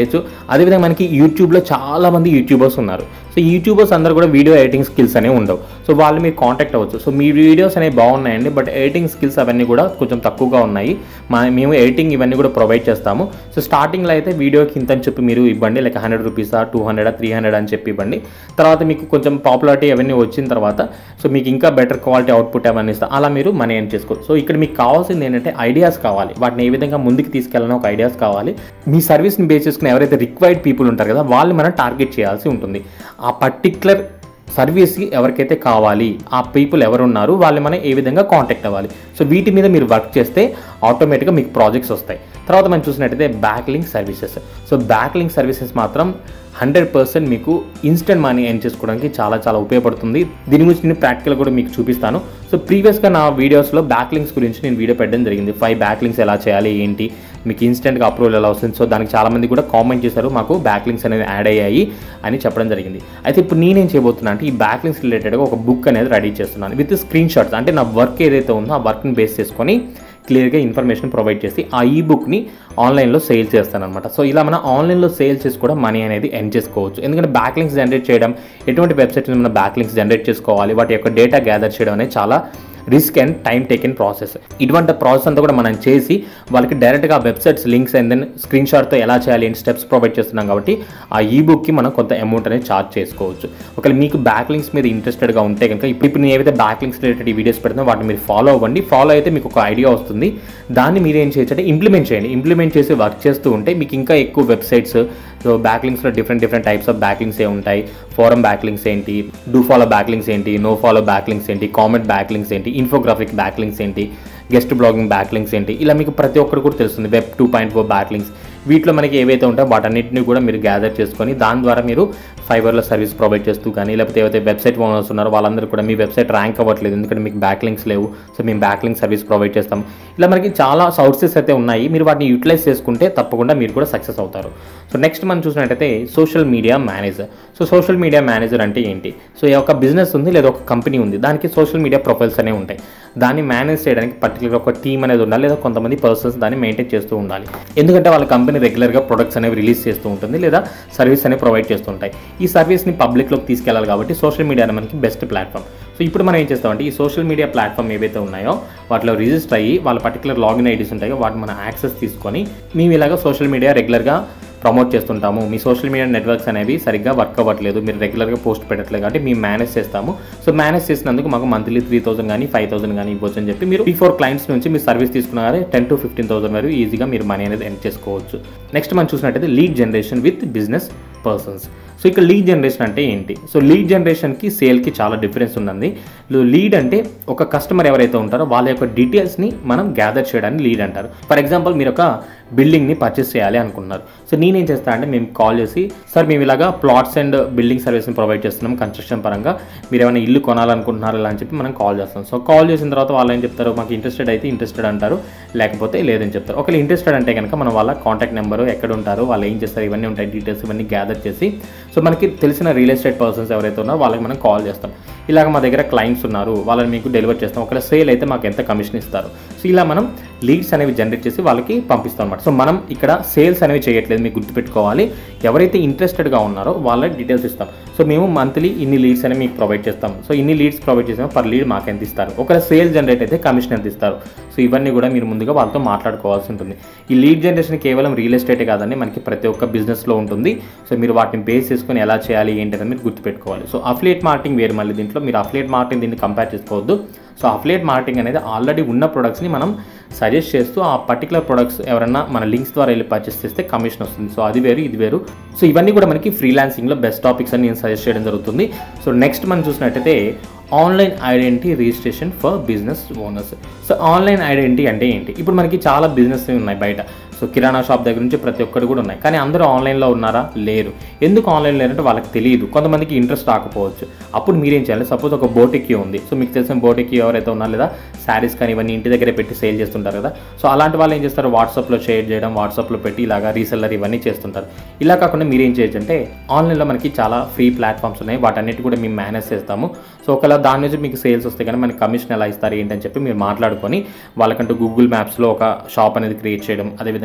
అదేవిధంగా మనకి యూట్యూబ్లో చాలా మంది యూట్యూబర్స్ ఉన్నారు సో యూట్యూబర్స్ అందరూ కూడా వీడియో ఎడిటింగ్ స్కిల్స్ అనేవి ఉండవు సో వాళ్ళు మీరు కాంటాక్ట్ అవ్వచ్చు సో మీ వీడియోస్ అనేవి బాగున్నాయండి బట్ ఎడిటింగ్ స్కిల్స్ అవన్నీ కూడా కొంచెం తక్కువగా ఉన్నాయి మా మేము ఎడిటింగ్ ఇవన్నీ కూడా ప్రొవైడ్ చేస్తాము సో స్టార్టింగ్లో అయితే వీడియోకి ఇంత అని చెప్పి మీరు ఇవ్వండి లైక్ హండ్రెడ్ రూపీసా టూ హండ్రెడ్ త్రీ హండ్రెడ్ అని చెప్పి ఇవ్వండి తర్వాత మీకు కొంచెం పాపులారిటీ అవన్నీ వచ్చిన తర్వాత సో మీకు ఇంకా బెటర్ క్వాలిటీ అవుట్పుట్ అవన్నీ ఇస్తా అలా మీరు మనీ ఎర్న్ చేసుకోవచ్చు సో ఇక్కడ మీకు కావాల్సింది ఏంటంటే ఐడియాస్ కావాలి వాటిని ఏ విధంగా ముందుకు తీసుకెళ్ళాలని ఒక ఐడియాస్ కావాలి మీ సర్వీస్ని బేస్ చేసుకుని ఎవరైతే రిక్వైర్డ్ పీపుల్ ఉంటారు కదా వాళ్ళు మనం టార్గెట్ చేయాల్సి ఉంటుంది ఆ పర్టిక్యులర్ సర్వీస్కి ఎవరికైతే కావాలి ఆ పీపుల్ ఎవరున్నారు వాళ్ళు మనం ఏ విధంగా కాంటాక్ట్ అవ్వాలి సో వీటి మీద మీరు వర్క్ చేస్తే ఆటోమేటిక్గా మీకు ప్రాజెక్ట్స్ వస్తాయి తర్వాత మనం చూసినట్టయితే back link services so back link services మాత్రం హండ్రెడ్ పర్సెంట్ మీకు ఇన్స్టెంట్ మనీ ఎర్న్ చేసుకోవడానికి చాలా చాలా ఉపయోగపడుతుంది దీని గురించి నేను ప్రాక్టికల్ కూడా మీకు చూపిస్తాను సో ప్రీవియస్గా నా వీడియోస్లో బ్యాక్ లింక్స్ గురించి నేను వీడియో పెట్టడం జరిగింది ఫైవ్ బ్యాక్ లింక్స్ ఎలా చేయాలి ఏంటి మీకు ఇన్స్టెంట్గా అప్రూవల్ ఎలా వస్తుంది సో దానికి చాలామంది కూడా కామెంట్ చేశారు మాకు బ్యాక్ లింక్స్ అనేది యాడ్ అయ్యాయి అని చెప్పడం జరిగింది అయితే ఇప్పుడు నేనేం చేయబోతున్నా అంటే ఈ బ్యాక్ లింక్స్ రిలేటెడ్గా ఒక బుక్ అనేది రెడీ చేస్తున్నాను విత్ స్క్రీన్ షాట్స్ అంటే నా వర్క్ ఏదైతే ఉందో ఆ వర్క్ని బేస్ చేసుకొని క్లియర్గా ఇన్ఫర్మేషన్ ప్రొవైడ్ చేసి ఆ ఈ బుక్ని ఆన్లైన్లో సేల్ చేస్తానమాట సో ఇలా మనం ఆన్లైన్లో సేల్ చేసి కూడా మనీ అనేది ఎర్న్ చేసుకోవచ్చు ఎందుకంటే బ్యాక్ లింక్స్ జనరేట్ చేయడం ఎటువంటి వెబ్సైట్స్ మనం బ్యాక్ లింక్స్ జనరేట్ చేసుకోవాలి వాటి యొక్క డేటా గ్యాదర్ చేయడం అనేది చాలా risk and time taken process ఇటువంటి ప్రాసెస్ అంతా కూడా మనం చేసి వాళ్ళకి డైరెక్ట్గా websites links and then screen షాట్తో ఎలా చేయాలి ఏంటి స్టెప్స్ ప్రొవైడ్ చేస్తున్నాం కాబట్టి ఆ ఈ బుక్కి మనం కొంత అమౌంట్ అనేది చార్జ్ చేసుకోవచ్చు ఒకవేళ మీకు బ్యాక్ లింక్స్ మీద ఇంట్రెస్టెడ్గా ఉంటే కనుక ఇప్పుడు ఇప్పుడు నేను ఏవైతే బ్యాక్ లింక్స్ రిలేటెడ్ వీడియోస్ పెడుతున్నా వాటిని మీరు ఫాలో అవ్వండి ఫాలో అయితే మీకు ఒక ఐడియా వస్తుంది దాన్ని మీరు ఏం చేయొచ్చు అంటే ఇంప్లిమెంట్ చేయండి ఇంప్లిమెంట్ చేసి వర్క్ చేస్తూ ఉంటే మీకు ఇంకా ఎక్కువ వెబ్సైట్స్ సో బ్యాక్ లింక్స్లో different different types of back links ఏ ఉంటాయి ఫోరం బ్యాక్ లింక్స్ ఏంటి డూ ఫాలో బ్యాక్ లింక్స్ ఏంటి నో ఫాలో బ్యాక్ లింక్స్ ఏంటి కామెంట్ బ్యాక్ లింక్స్ ఏంటి ఇన్ఫోగ్రాఫిక్ బ్యాక్ లింక్స్ ఏంటి గెస్ట్ బ్లాగింగ్ బ్యాక్ లింక్స్ ఏంటి ఇలా మీకు ప్రతి ఒక్కరు కూడా తెలుస్తుంది web two point four back links వీటిలో మనకి ఏవైతే ఉంటాయో వాటన్నిటిని కూడా మీరు గ్యాదర్ చేసుకొని దాని ద్వారా మీరు ఫైబర్లో సర్వీస్ ప్రొవైడ్ చేస్తూ కానీ లేకపోతే ఏవైతే వెబ్సైట్ ఓనర్స్ ఉన్నారో వాళ్ళందరూ కూడా మీ వెబ్సైట్ ర్యాంక్ అవ్వట్లేదు ఎందుకంటే మీకు బ్యాక్ లింక్స్ లేవు సో మేము బ్యాక్ లింక్ సర్వీస్ ప్రొవైడ్ చేస్తాం ఇలా మనకి చాలా సోర్సెస్ అయితే ఉన్నాయి మీరు వాటిని యూటిలైజ్ చేసుకుంటే తప్పకుండా మీరు కూడా సక్సెస్ అవుతారు సో నెక్స్ట్ మనం చూసినట్టయితే social media manager so social media manager అంటే ఏంటి సో ఈ ఒక బిజినెస్ ఉంది లేదా ఒక కంపెనీ ఉంది దానికి సోషల్ మీడియా ప్రొఫైల్స్ అనేవి ఉంటాయి దాన్ని మేనేజ్ చేయడానికి పర్టికులర్ ఒక టీమ్ అనేది ఉండాలి లేదా కొంతమంది పర్సన్స్ దాన్ని మెయింటైన్ చేస్తూ ఉండాలి ఎందుకంటే వాళ్ళ కంపెనీ రెగ్యులర్గా ప్రొడక్ట్స్ అనేవి రిలీజ్ చేస్తూ ఉంటుంది లేదా సర్వీస్ అనేవి ప్రొవైడ్ చేస్తుంటాయి ఈ సర్వీస్ని పబ్లిక్లోకి తీసుకెళ్ళాలి కాబట్టి సోషల్ మీడియా అనేది మనకి బెస్ట్ ప్లాట్ఫామ్ సో ఇప్పుడు మనం ఏం చేస్తామంటే ఈ సోషల్ మీడియా ప్లాట్ఫామ్ ఏవైతే ఉన్నాయో వాటిలో రిజిస్టర్ అయ్యి వాళ్ళ పర్టికులర్ లాగిన్ ఐడీస్ ఉంటాయో వాటిని మనం యాక్సెస్ తీసుకొని మేము ఇలాగ సోషల్ మీడియా రెగ్యులర్గా ప్రమోట్ చేస్తుంటాము మీ సోషల్ మీడియా నెట్వర్క్స్ అనేవి సరిగ్గా వర్క్ అవ్వట్లేదు మీరు రెగ్యులర్గా పోస్ట్ పెట్టట్లేదు కాబట్టి మేము మేనేజ్ చేస్తాము సో మేనేజ్ చేసినందుకు మాకు మంత్లీ త్రీ థౌసండ్ కానీ ఫైవ్ థౌసండ్ కానీ ఇవ్వచ్చు అని చెప్పి మీరు త్రీ ఫోర్ క్లయింట్స్ నుంచి మీరు సర్వీస్ తీసుకున్నారే టెన్ టు ఫిఫ్టీన్ థౌసండ్ వరకు ఈజీగా మీరు మనీ అనేది ఎర్న్ చేసుకోవచ్చు నెక్స్ట్ మనం చూసినట్టయితే lead generation with business persons so ఇక్కడ లీడ్ జనరేషన్ అంటే ఏంటి సో లీడ్ జనరేషన్కి సేల్కి చాలా డిఫరెన్స్ ఉందండి లీడ్ అంటే ఒక కస్టమర్ ఎవరైతే ఉంటారో వాళ్ళ యొక్క డీటెయిల్స్ని మనం గ్యాదర్ చేయడానికి లీడ్ అంటారు ఫర్ ఎగ్జాంపుల్ మీరు ఒక బిల్డింగ్ని పర్చేస్ చేయాలి అనుకున్నారు సో నేనేం చేస్తా అంటే మేము కాల్ చేసి సార్ మేము ఇలాగా ప్లాట్స్ అండ్ బిల్డింగ్ సర్వీస్ని ప్రొవైడ్ చేస్తున్నాం కన్స్ట్రక్షన్ పరంగా మీరు ఏమైనా ఇల్లు కొనాలనుకుంటున్నారు ఇలా అని చెప్పి మనం కాల్ చేస్తాం సో కాల్ చేసిన తర్వాత వాళ్ళు ఏం చెప్తారు మాకు ఇంట్రెస్టెడ్ అయితే ఇంట్రెస్టెడ్ అంటారు లేకపోతే లేదని చెప్తారు ఒకవేళ ఇంట్రెస్టెడ్ అంటే కనుక మనం వాళ్ళ కాంటాక్ట్ నెంబరు ఎక్కడ ఉంటారు వాళ్ళు ఏం చేస్తారు ఇవన్నీ ఉంటాయి డీటెయిల్స్ ఇవన్నీ గ్యాదర్ చేసి సో మనకి తెలిసిన రియల్ ఎస్టేట్ పర్సన్స్ ఎవరైతే ఉన్నారో వాళ్ళకి మనం కాల్ చేస్తాం ఇలాగ మా దగ్గర క్లయింట్స్ ఉన్నారు వాళ్ళని మీకు డెలివర్ చేస్తాం ఒకవేళ సేల్ అయితే మాకు ఎంత కమిషన్ ఇస్తారు సో ఇలా మనం లీడ్స్ అనేవి జనరేట్ చేసి వాళ్ళకి పంపిస్తాం అనమాట సో మనం ఇక్కడ సేల్స్ అనేవి చేయట్లేదు మీకు గుర్తుపెట్టుకోవాలి ఎవరైతే ఇంట్రెస్టెడ్గా ఉన్నారో వాళ్ళ డీటెయిల్స్ ఇస్తాం సో మేము మంత్లీ ఇన్ని లీడ్స్ అనేవి మీకు ప్రొవైడ్ చేస్తాం సో ఇన్ని లీడ్స్ ప్రొవైడ్ చేసాము పర్ లీడ్ మాకు ఎంత ఇస్తారు ఒకవేళ సేల్ జనరేట్ అయితే కమిషన్ ఎంత ఇస్తారు సో ఇవన్నీ కూడా మీరు ముందుగా వాళ్ళతో మాట్లాడుకోవాల్సి ఉంటుంది ఈ లీడ్ జనరేషన్ కేవలం రియల్ ఎస్టేటే కాదండి మనకి ప్రతి ఒక్క బిజినెస్లో ఉంటుంది సో మీరు వాటిని బేస్ చేసుకొని ఎలా చేయాలి ఏంటి అనేది మీరు గుర్తుపెట్టుకోవాలి సో అఫిలియేట్ మార్కెటింగ్ వేరు మళ్ళీ దీంట్లో మీరు అఫిలియేట్ మార్కెటింగ్ దీన్ని కంపేర్ చేసుకోవద్దు సో అఫిలియేట్ మార్కెటింగ్ అనేది ఆల్రెడీ ఉన్న ప్రొడక్ట్స్ని మనం సజెస్ట్ చేస్తూ ఆ పర్టికులర్ ప్రొడక్ట్స్ ఎవరైనా మన లింక్స్ ద్వారా వెళ్ళి పర్చేస్ చేస్తే కమిషన్ వస్తుంది సో అది వేరు ఇది వేరు సో ఇవన్నీ కూడా మనకి ఫ్రీలాన్సింగ్లో బెస్ట్ టాపిక్స్ అని నేను సజెస్ట్ చేయడం జరుగుతుంది సో నెక్స్ట్ మనం చూసినట్టయితే online identity registration for business owners so online identity అంటే ఏంటి ఇప్పుడు మనకి చాలా బిజినెస్ ఉన్నాయి బయట సో కిరాణా షాప్ దగ్గర నుంచి ప్రతి ఒక్కటి కూడా ఉన్నాయి కానీ అందరూ ఆన్లైన్లో ఉన్నారా లేరు ఎందుకు ఆన్లైన్ లేరంటే వాళ్ళకి తెలియదు కొంతమందికి ఇంట్రెస్ట్ రాకపోవచ్చు అప్పుడు మీరేం చేయాలి సపోజ్ ఒక బోటిక్కి ఉంది సో మీకు తెలిసిన బోటిక్కి ఎవరైతే ఉన్నారో లేదా శారీస్ కానీ ఇవన్నీ ఇంటి దగ్గర పెట్టి సేల్ చేస్తుంటారు కదా సో అలాంటి వాళ్ళు ఏం చేస్తారు వాట్సాప్లో షేర్ చేయడం వాట్సాప్లో పెట్టి ఇలాగా రీసెల్లర్ ఇవన్నీ చేస్తుంటారు ఇలా కాకుండా మీరు ఏం చేయొచ్చు అంటే ఆన్లైన్లో మనకి చాలా ఫ్రీ ప్లాట్ఫామ్స్ ఉన్నాయి వాటన్నిటి కూడా మేము మేనేజ్ చేస్తాము సో ఒకవేళ దాని నుంచి మీకు సేల్స్ వస్తే కానీ మనకి కమిషన్ ఎలా ఇస్తారు ఏంటని చెప్పి మీరు మాట్లాడుకొని వాళ్ళకంటూ గూగుల్ మ్యాప్స్లో ఒక షాప్ అనేది క్రియేట్ చేయడం అదేవిధంగా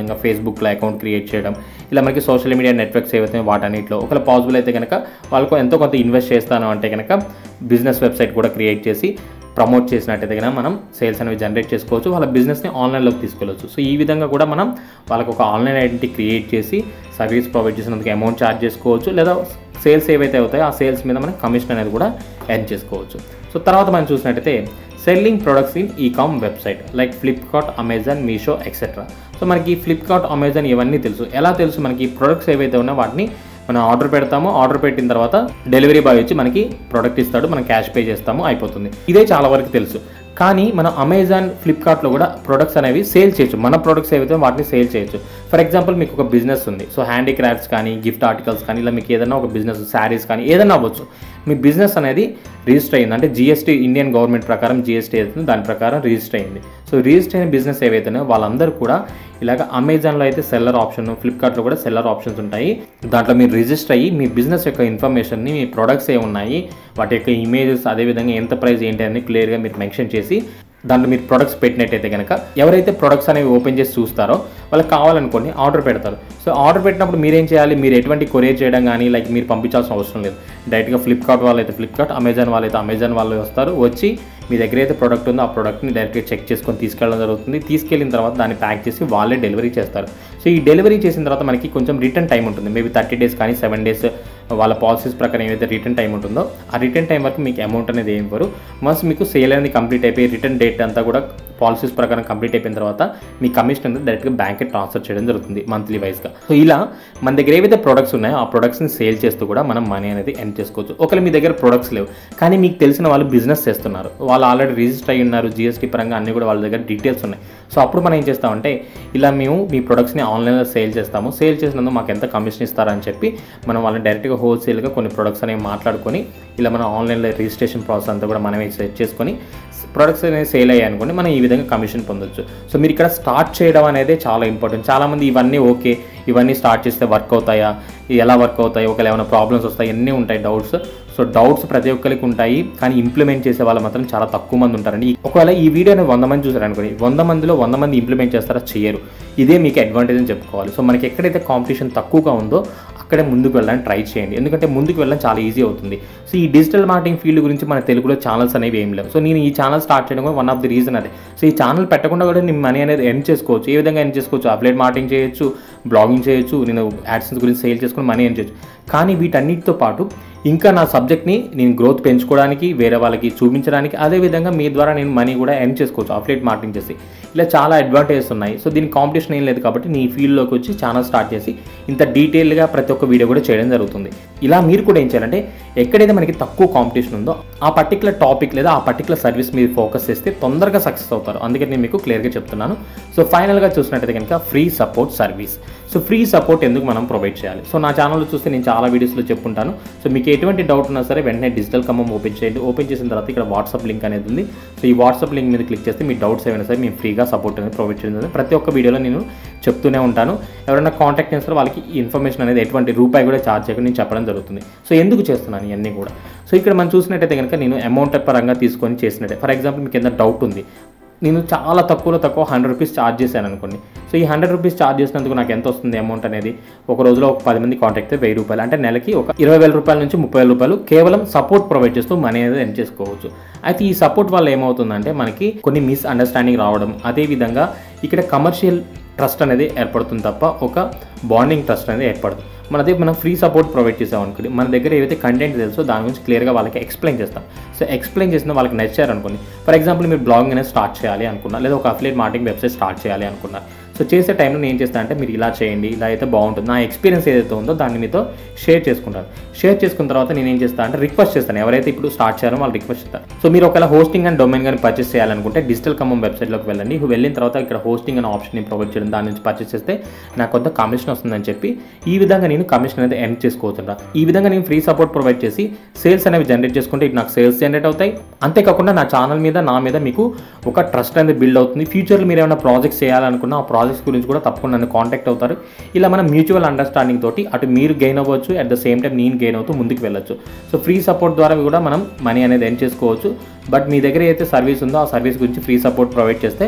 అదేవిధంగా ఫేస్బుక్లో అకౌంట్ క్రియేట్ చేయడం ఇలా మనకి సోషల్ మీడియా నెట్వర్క్స్ ఏవైతే వాటన్నిటిలో ఒకవేళ పాసిబుల్ అయితే కనుక వాళ్ళకు ఎంతో కొంత ఇన్వెస్ట్ చేస్తాను అంటే కనుక బిజినెస్ వెబ్సైట్ కూడా క్రియేట్ చేసి ప్రమోట్ చేసినట్టయితే కనుక మనం సేల్స్ అనేవి జనరేట్ చేసుకోవచ్చు వాళ్ళ బిజినెస్ని ఆన్లైన్లోకి తీసుకెళ్ళవచ్చు సో ఈ విధంగా కూడా మనం వాళ్ళకు ఒక ఆన్లైన్ ఐడెంటిటీ క్రియేట్ చేసి సర్వీస్ ప్రొవైడ్ చేసినందుకు అమౌంట్ ఛార్జ్ చేసుకోవచ్చు లేదా సేల్స్ ఏవైతే అవుతాయో ఆ సేల్స్ మీద మనం కమిషన్ అనేది కూడా ఎర్న్ చేసుకోవచ్చు సో తర్వాత మనం చూసినట్టయితే selling products in e com website like Flipkart Amazon Meesho etcetera so మనకి ఫ్లిప్కార్ట్ అమెజాన్ ఇవన్నీ తెలుసు ఎలా తెలుసు మనకి ప్రొడక్ట్స్ ఏవైతే ఉన్నాయో వాటిని మనం ఆర్డర్ పెడతాము ఆర్డర్ పెట్టిన తర్వాత డెలివరీ బాయ్ వచ్చి మనకి ప్రోడక్ట్ ఇస్తాడు మనం క్యాష్ పే చేస్తాము అయిపోతుంది ఇదే చాలా వరకు తెలుసు కానీ మనం అమెజాన్ ఫ్లిప్కార్ట్లో కూడా ప్రొడక్ట్స్ అనేవి సేల్ చేయొచ్చు మన ప్రొడక్ట్స్ ఏవైతే వాటిని సేల్ చేయొచ్చు ఫర్ ఎగ్జాంపుల్ మీకు ఒక బిజినెస్ ఉంది సో హ్యాండీక్రాఫ్ట్స్ కానీ గిఫ్ట్ ఆర్టికల్స్ కానీ ఇలా మీకు ఏదైనా ఒక బిజినెస్ శారీస్ కానీ ఏదైనా అవ్వచ్చు మీ బిజినెస్ అనేది రిజిస్టర్ అయింది అంటే జిఎస్టీ ఇండియన్ గవర్నమెంట్ ప్రకారం జిఎస్టీ అవుతుంది దాని ప్రకారం రిజిస్టర్ అయింది సో రిజిస్టర్ అయిన బిజినెస్ ఏవైతున్నాయో వాళ్ళందరూ కూడా ఇలాగ అమెజాన్లో అయితే సెల్లర్ ఆప్షన్ ఫ్లిప్కార్ట్లో కూడా సెల్లర్ ఆప్షన్స్ ఉంటాయి దాంట్లో మీరు రిజిస్టర్ అయ్యి మీ బిజినెస్ యొక్క ఇన్ఫర్మేషన్ని మీ ప్రొడక్ట్స్ ఏ ఉన్నాయి వాటి యొక్క ఇమేజెస్ అదేవిధంగా ఎంత ప్రైస్ ఏంటి అని క్లియర్గా మీరు మెన్షన్ చేసి దాంట్లో మీరు ప్రొడక్ట్స్ పెట్టినట్టయితే కనుక ఎవరైతే ప్రొడక్ట్స్ అనేవి ఓపెన్ చేసి చూస్తారో వాళ్ళకి కావాలనుకోండి ఆర్డర్ పెడతారు సో ఆర్డర్ పెట్టినప్పుడు మీరేం చేయాలి మీరు ఎటువంటి కొరియర్ చేయడం కానీ లైక్ మీరు పంపించాల్సిన అవసరం లేదు డైరెక్ట్గా ఫ్లిప్కార్ట్ వాళ్ళు అయితే ఫ్లిప్కార్ట్ అమెజాన్ వాళ్ళు అయితే అమెజాన్ వాళ్ళు వస్తారు వచ్చి మీ దగ్గర అయితే ప్రోడక్ట్ ఉందో ఆ ప్రోడక్ట్ని డైరెక్ట్గా చెక్ చేసుకొని తీసుకెళ్ళడం జరుగుతుంది తీసుకెళ్ళిన తర్వాత దాన్ని ప్యాక్ చేసి వాళ్ళే డెలివరీ చేస్తారు సో ఈ డెలివరీ చేసిన తర్వాత మనకి కొంచెం రిటర్న్ టైం ఉంటుంది మేబీ థర్టీ డేస్ కానీ సెవెన్ డేస్ వాళ్ళ పాలసీస్ ప్రకారం ఏదైతే రిటర్న్ టైం ఉంటుందో ఆ రిటర్న్ టైం వరకు మీకు అమౌంట్ అనేది ఏం ఇవ్వరు వన్స్ మీకు సేల్ అనేది కంప్లీట్ అయిపోయి రిటర్న్ డేట్ అంతా కూడా పాలసీస్ ప్రకారం కంప్లీట్ అయిపోయిన తర్వాత మీ కమిషన్ అనేది డైరెక్ట్గా బ్యాంక్కి ట్రాన్స్ఫర్ చేయడం జరుగుతుంది మంత్లీ వైజ్గా సో ఇలా మన దగ్గర ఏవైతే ప్రొడక్ట్స్ ఉన్నాయో ఆ ప్రొడక్ట్స్ని సేల్ చేస్తూ కూడా మనం మనీ అనేది ఎర్న్ చేసుకోవచ్చు ఒకవేళ మీ దగ్గర ప్రొడక్ట్స్ లేవు కానీ మీకు తెలిసిన వాళ్ళు బిజినెస్ చేస్తున్నారు వాళ్ళు ఆల్రెడీ రిజిస్టర్ అయ్యి ఉన్నారు జిఎస్టీ పరంగా అన్ని కూడా వాళ్ళ దగ్గర డీటెయిల్స్ ఉన్నాయి సో అప్పుడు మనం ఏం చేస్తామంటే ఇలా మేము మీ ప్రొడక్ట్స్ని ఆన్లైన్లో సేల్ చేస్తాము సేల్ చేసినందుకు మాకు ఎంత కమిషన్ ఇస్తారని చెప్పి మనం వాళ్ళని డైరెక్ట్గా హోల్సేల్గా కొన్ని ప్రొడక్ట్స్ అనేవి మాట్లాడుకొని ఇలా మనం ఆన్లైన్లో రిజిస్ట్రేషన్ ప్రాసెస్ అంతా కూడా మనమే సెట్ చేసుకొని ప్రొడక్ట్స్ అనేవి సేల్ అయ్యాయి అనుకోండి మనం ఈ విధంగా కమిషన్ పొందొచ్చు సో మీరు ఇక్కడ స్టార్ట్ చేయడం అనేది చాలా ఇంపార్టెంట్ చాలామంది ఇవన్నీ ఓకే ఇవన్నీ స్టార్ట్ చేస్తే వర్క్ అవుతాయా ఇవి ఎలా వర్క్ అవుతాయి ఒకవేళ ఏమైనా ప్రాబ్లమ్స్ వస్తాయి అన్నీ ఉంటాయి డౌట్స్ సో డౌట్స్ ప్రతి ఒక్కరికి ఉంటాయి కానీ ఇంప్లిమెంట్ చేసే వాళ్ళు మాత్రం చాలా తక్కువ మంది ఉంటారండి ఒకవేళ ఈ వీడియోని వంద మంది చూసారు అనుకోండి వంద మందిలో వంద మంది ఇంప్లిమెంట్ చేస్తారా చేయరు ఇదే మీకు అడ్వాంటేజ్ అని చెప్పుకోవాలి సో మనకి ఎక్కడైతే కాంపిటీషన్ తక్కువగా ఉందో అక్కడే ముందుకు వెళ్ళడానికి ట్రై చేయండి ఎందుకంటే ముందుకు వెళ్ళడం చాలా ఈజీ అవుతుంది సో ఈ డిజిటల్ మార్కెటింగ్ ఫీల్డ్ గురించి మన తెలుగులో ఛానల్స్ అనేవి ఏం లేవు సో నేను ఈ ఛానల్ స్టార్ట్ చేయడం కూడా వన్ ఆఫ్ ది రీజన్ అదే సో ఈ ఛానల్ పెట్టకుండా కూడా నేను మనీ అనేది ఎర్న్ చేసుకోవచ్చు ఏ విధంగా ఎర్న్ చేసుకోవచ్చు అప్లైట్ మార్కెటింగ్ చేయొచ్చు బ్లాగింగ్ చేయొచ్చు నేను యాడ్సెన్స్ గురించి సేల్ చేసుకుని మనీ ఎర్న్ చేయొచ్చు కానీ వీటన్నిటితో పాటు ఇంకా నా సబ్జెక్ట్ని నేను గ్రోత్ పెంచుకోవడానికి వేరే వాళ్ళకి చూపించడానికి అదేవిధంగా మీ ద్వారా నేను మనీ కూడా ఎర్న్ చేసుకోవచ్చు అఫ్లేట్ మార్కెటింగ్ చేసి ఇలా చాలా అడ్వాంటేజెస్ ఉన్నాయి సో దీనికి కాంపిటీషన్ ఏం లేదు కాబట్టి నీ ఫీల్డ్లోకి వచ్చి ఛానల్ స్టార్ట్ చేసి ఇంత డీటెయిల్గా ప్రతి ఒక్క వీడియో కూడా చేయడం జరుగుతుంది ఇలా మీరు కూడా ఏం చేయాలంటే ఎక్కడైతే మనకి తక్కువ కాంపిటీషన్ ఉందో ఆ పర్టికులర్ టాపిక్ లేదా ఆ పర్టికులర్ సర్వీస్ మీద ఫోకస్ చేస్తే తొందరగా సక్సెస్ అవుతారు అందుకే నేను మీకు క్లియర్గా చెప్తున్నాను సో ఫైనల్గా చూసినట్టయితే కనుక free support service so free support ఎందుకు మనం ప్రొవైడ్ చేయాలి సో నా ఛానల్లో చూస్తే నేను చాలా వీడియోస్లో చెప్పుంటాను సో మీకు ఎటువంటి డౌట్ ఉన్నా సరే వెంటనే డిజిటల్ కమ్మం ఓపెన్ చేయండి ఓపెన్ చేసిన తర్వాత ఇక్కడ వాట్సాప్ లింక్ అనేది ఉంది సో ఈ వాట్సాప్ లింక్ మీద క్లిక్ చేస్తే మీ డౌట్స్ ఏమైనా సరే మేము ఫ్రీగా సపోర్ట్ అనేది ప్రొవైడ్ చేయడం జరుగుతుంది. ప్రతి ఒక్క వీడియోలో నేను చెప్తూనే ఉంటాను ఎవరైనా కాంటాక్ట్ చేస్తారో వాళ్ళకి ఈ ఇన్ఫర్మేషన్ అనేది ఎటువంటి రూపాయి కూడా ఛార్జ్ చేయకుండా నేను చెప్పడం జరుగుతుంది సో ఎందుకు చేస్తున్నాను ఇవన్నీ కూడా సో ఇక్కడ మనం చూసినట్టయితే కనుక నేను అమౌంట్ పరంగా తీసుకొని చేసినట్టే ఫర్ ఎగ్జాంపుల్ మీకు ఏదైనా డౌట్ ఉంది నేను చాలా తక్కువలో తక్కువ హండ్రెడ్ రూపీస్ ఛార్జ్ చేశాను అనుకోండి సో ఈ హండ్రెడ్ రూపీస్ ఛార్జ్ చేసినందుకు నాకు ఎంత వస్తుంది అమౌంట్ అనేది ఒక రోజులో ఒక పది మంది కాంటాక్ట్ అయితే వెయ్యి రూపాయలు అంటే నెలకి ఒక ఇరవై వేల రూపాయల నుంచి ముప్పై వేల రూపాయలు కేవలం సపోర్ట్ ప్రొవైడ్ చేస్తూ మనీ అనేది ఎర్న్ చేసుకోవచ్చు అయితే ఈ సపోర్ట్ వల్ల ఏమవుతుందంటే మనకి కొన్ని మిస్ అండర్స్టాండింగ్ రావడం అదేవిధంగా ఇక్కడ కమర్షియల్ ట్రస్ట్ అనేది ఏర్పడుతుంది తప్ప ఒక బాండింగ్ ట్రస్ట్ అనేది ఏర్పడదు మన దగ్గర మనం ఫ్రీ సపోర్ట్ ప్రొవైడ్ చేసాం అనుకోండి మన దగ్గర ఏవైతే కంటెంట్ తెలుసో దాని గురించి క్లియర్గా వాళ్ళకి ఎక్స్ప్లెయిన్ చేస్తాం సో ఎక్స్ప్లెయిన్ చేసిన వాళ్ళకి నచ్చారు అనుకోండి ఫర్ ఎగ్జాంపుల్ మీరు బ్లాగింగ్ అనేది స్టార్ట్ చేయాలి అనుకున్నా లేదా ఒక అఫ్లేట్ మార్కెటింగ్ వెబ్సైట్ స్టార్ట్ చేయాలి అనుకున్నా సో చేసే టైంలో నేను ఏం చేస్తాను అంటే మీరు ఇలా చేయండి ఇలా అయితే బాగుంటుంది నా ఎక్స్పీరియన్స్ ఏదైతే ఉందో దాన్ని మీతో షేర్ చేసుకుంటాను షేర్ చేసుకున్న తర్వాత నేను ఏం చేస్తాను అంటే రిక్వెస్ట్ చేస్తాను ఎవరైతే ఇప్పుడు స్టార్ట్ చేయాలో వాళ్ళు రిక్వెస్ట్ చేస్తారు సో మీరు ఒకవేళ హోస్టింగ్ అండ్ డొమైన్ కానీ పర్చేస్ చేయాలనుకుంటే డిజిటల్ ఖమ్మం వెబ్సైట్లోకి వెళ్ళండి వెళ్ళిన తర్వాత ఇక్కడ హోస్టింగ్ అనే ఆప్షన్ ప్రొవైడ్ చేయడం దాని నుంచి పర్చేస్ చేస్తే నాకు కొంత కమిషన్ వస్తుందని చెప్పి ఈ విధంగా నేను కమిషన్ అనేది ఎర్న్ చేసుకోవచ్చుంటా ఈ విధంగా నేను ఫ్రీ సపోర్ట్ ప్రొవైడ్ చేసి సేల్స్ అనేవి జనరేట్ చేసుకుంటే ఇటు నాకు సేల్స్ జనరేట్ అవుతాయి అంతేకాకుండా నా ఛానల్ మీద నా మీద మీకు ఒక ట్రస్ట్ అనేది బిల్డ్ అవుతుంది ఫ్యూచర్లో మీరు ఏమైనా ప్రాజెక్ట్స్ చేయాలనుకున్నా ఆ ప్రాజెక్ట్స్ గురించి కూడా తప్పకుండా నన్ను కాంటాక్ట్ అవుతారు ఇలా మనం మ్యూచువల్ అండర్స్టాండింగ్ తోటి అటు మీరు గెయిన్ అవ్వచ్చు అట్ ద సేమ్ టైం నేను గెయిన్ అవుతూ ముందుకు వెళ్ళొచ్చు సో ఫ్రీ సపోర్ట్ ద్వారా కూడా మనం మనీ అనేది ఎర్న్ చేసుకోవచ్చు బట్ మీ దగ్గర అయితే సర్వీస్ ఉందో ఆ సర్వీస్ గురించి ఫ్రీ సపోర్ట్ ప్రొవైడ్ చేస్తే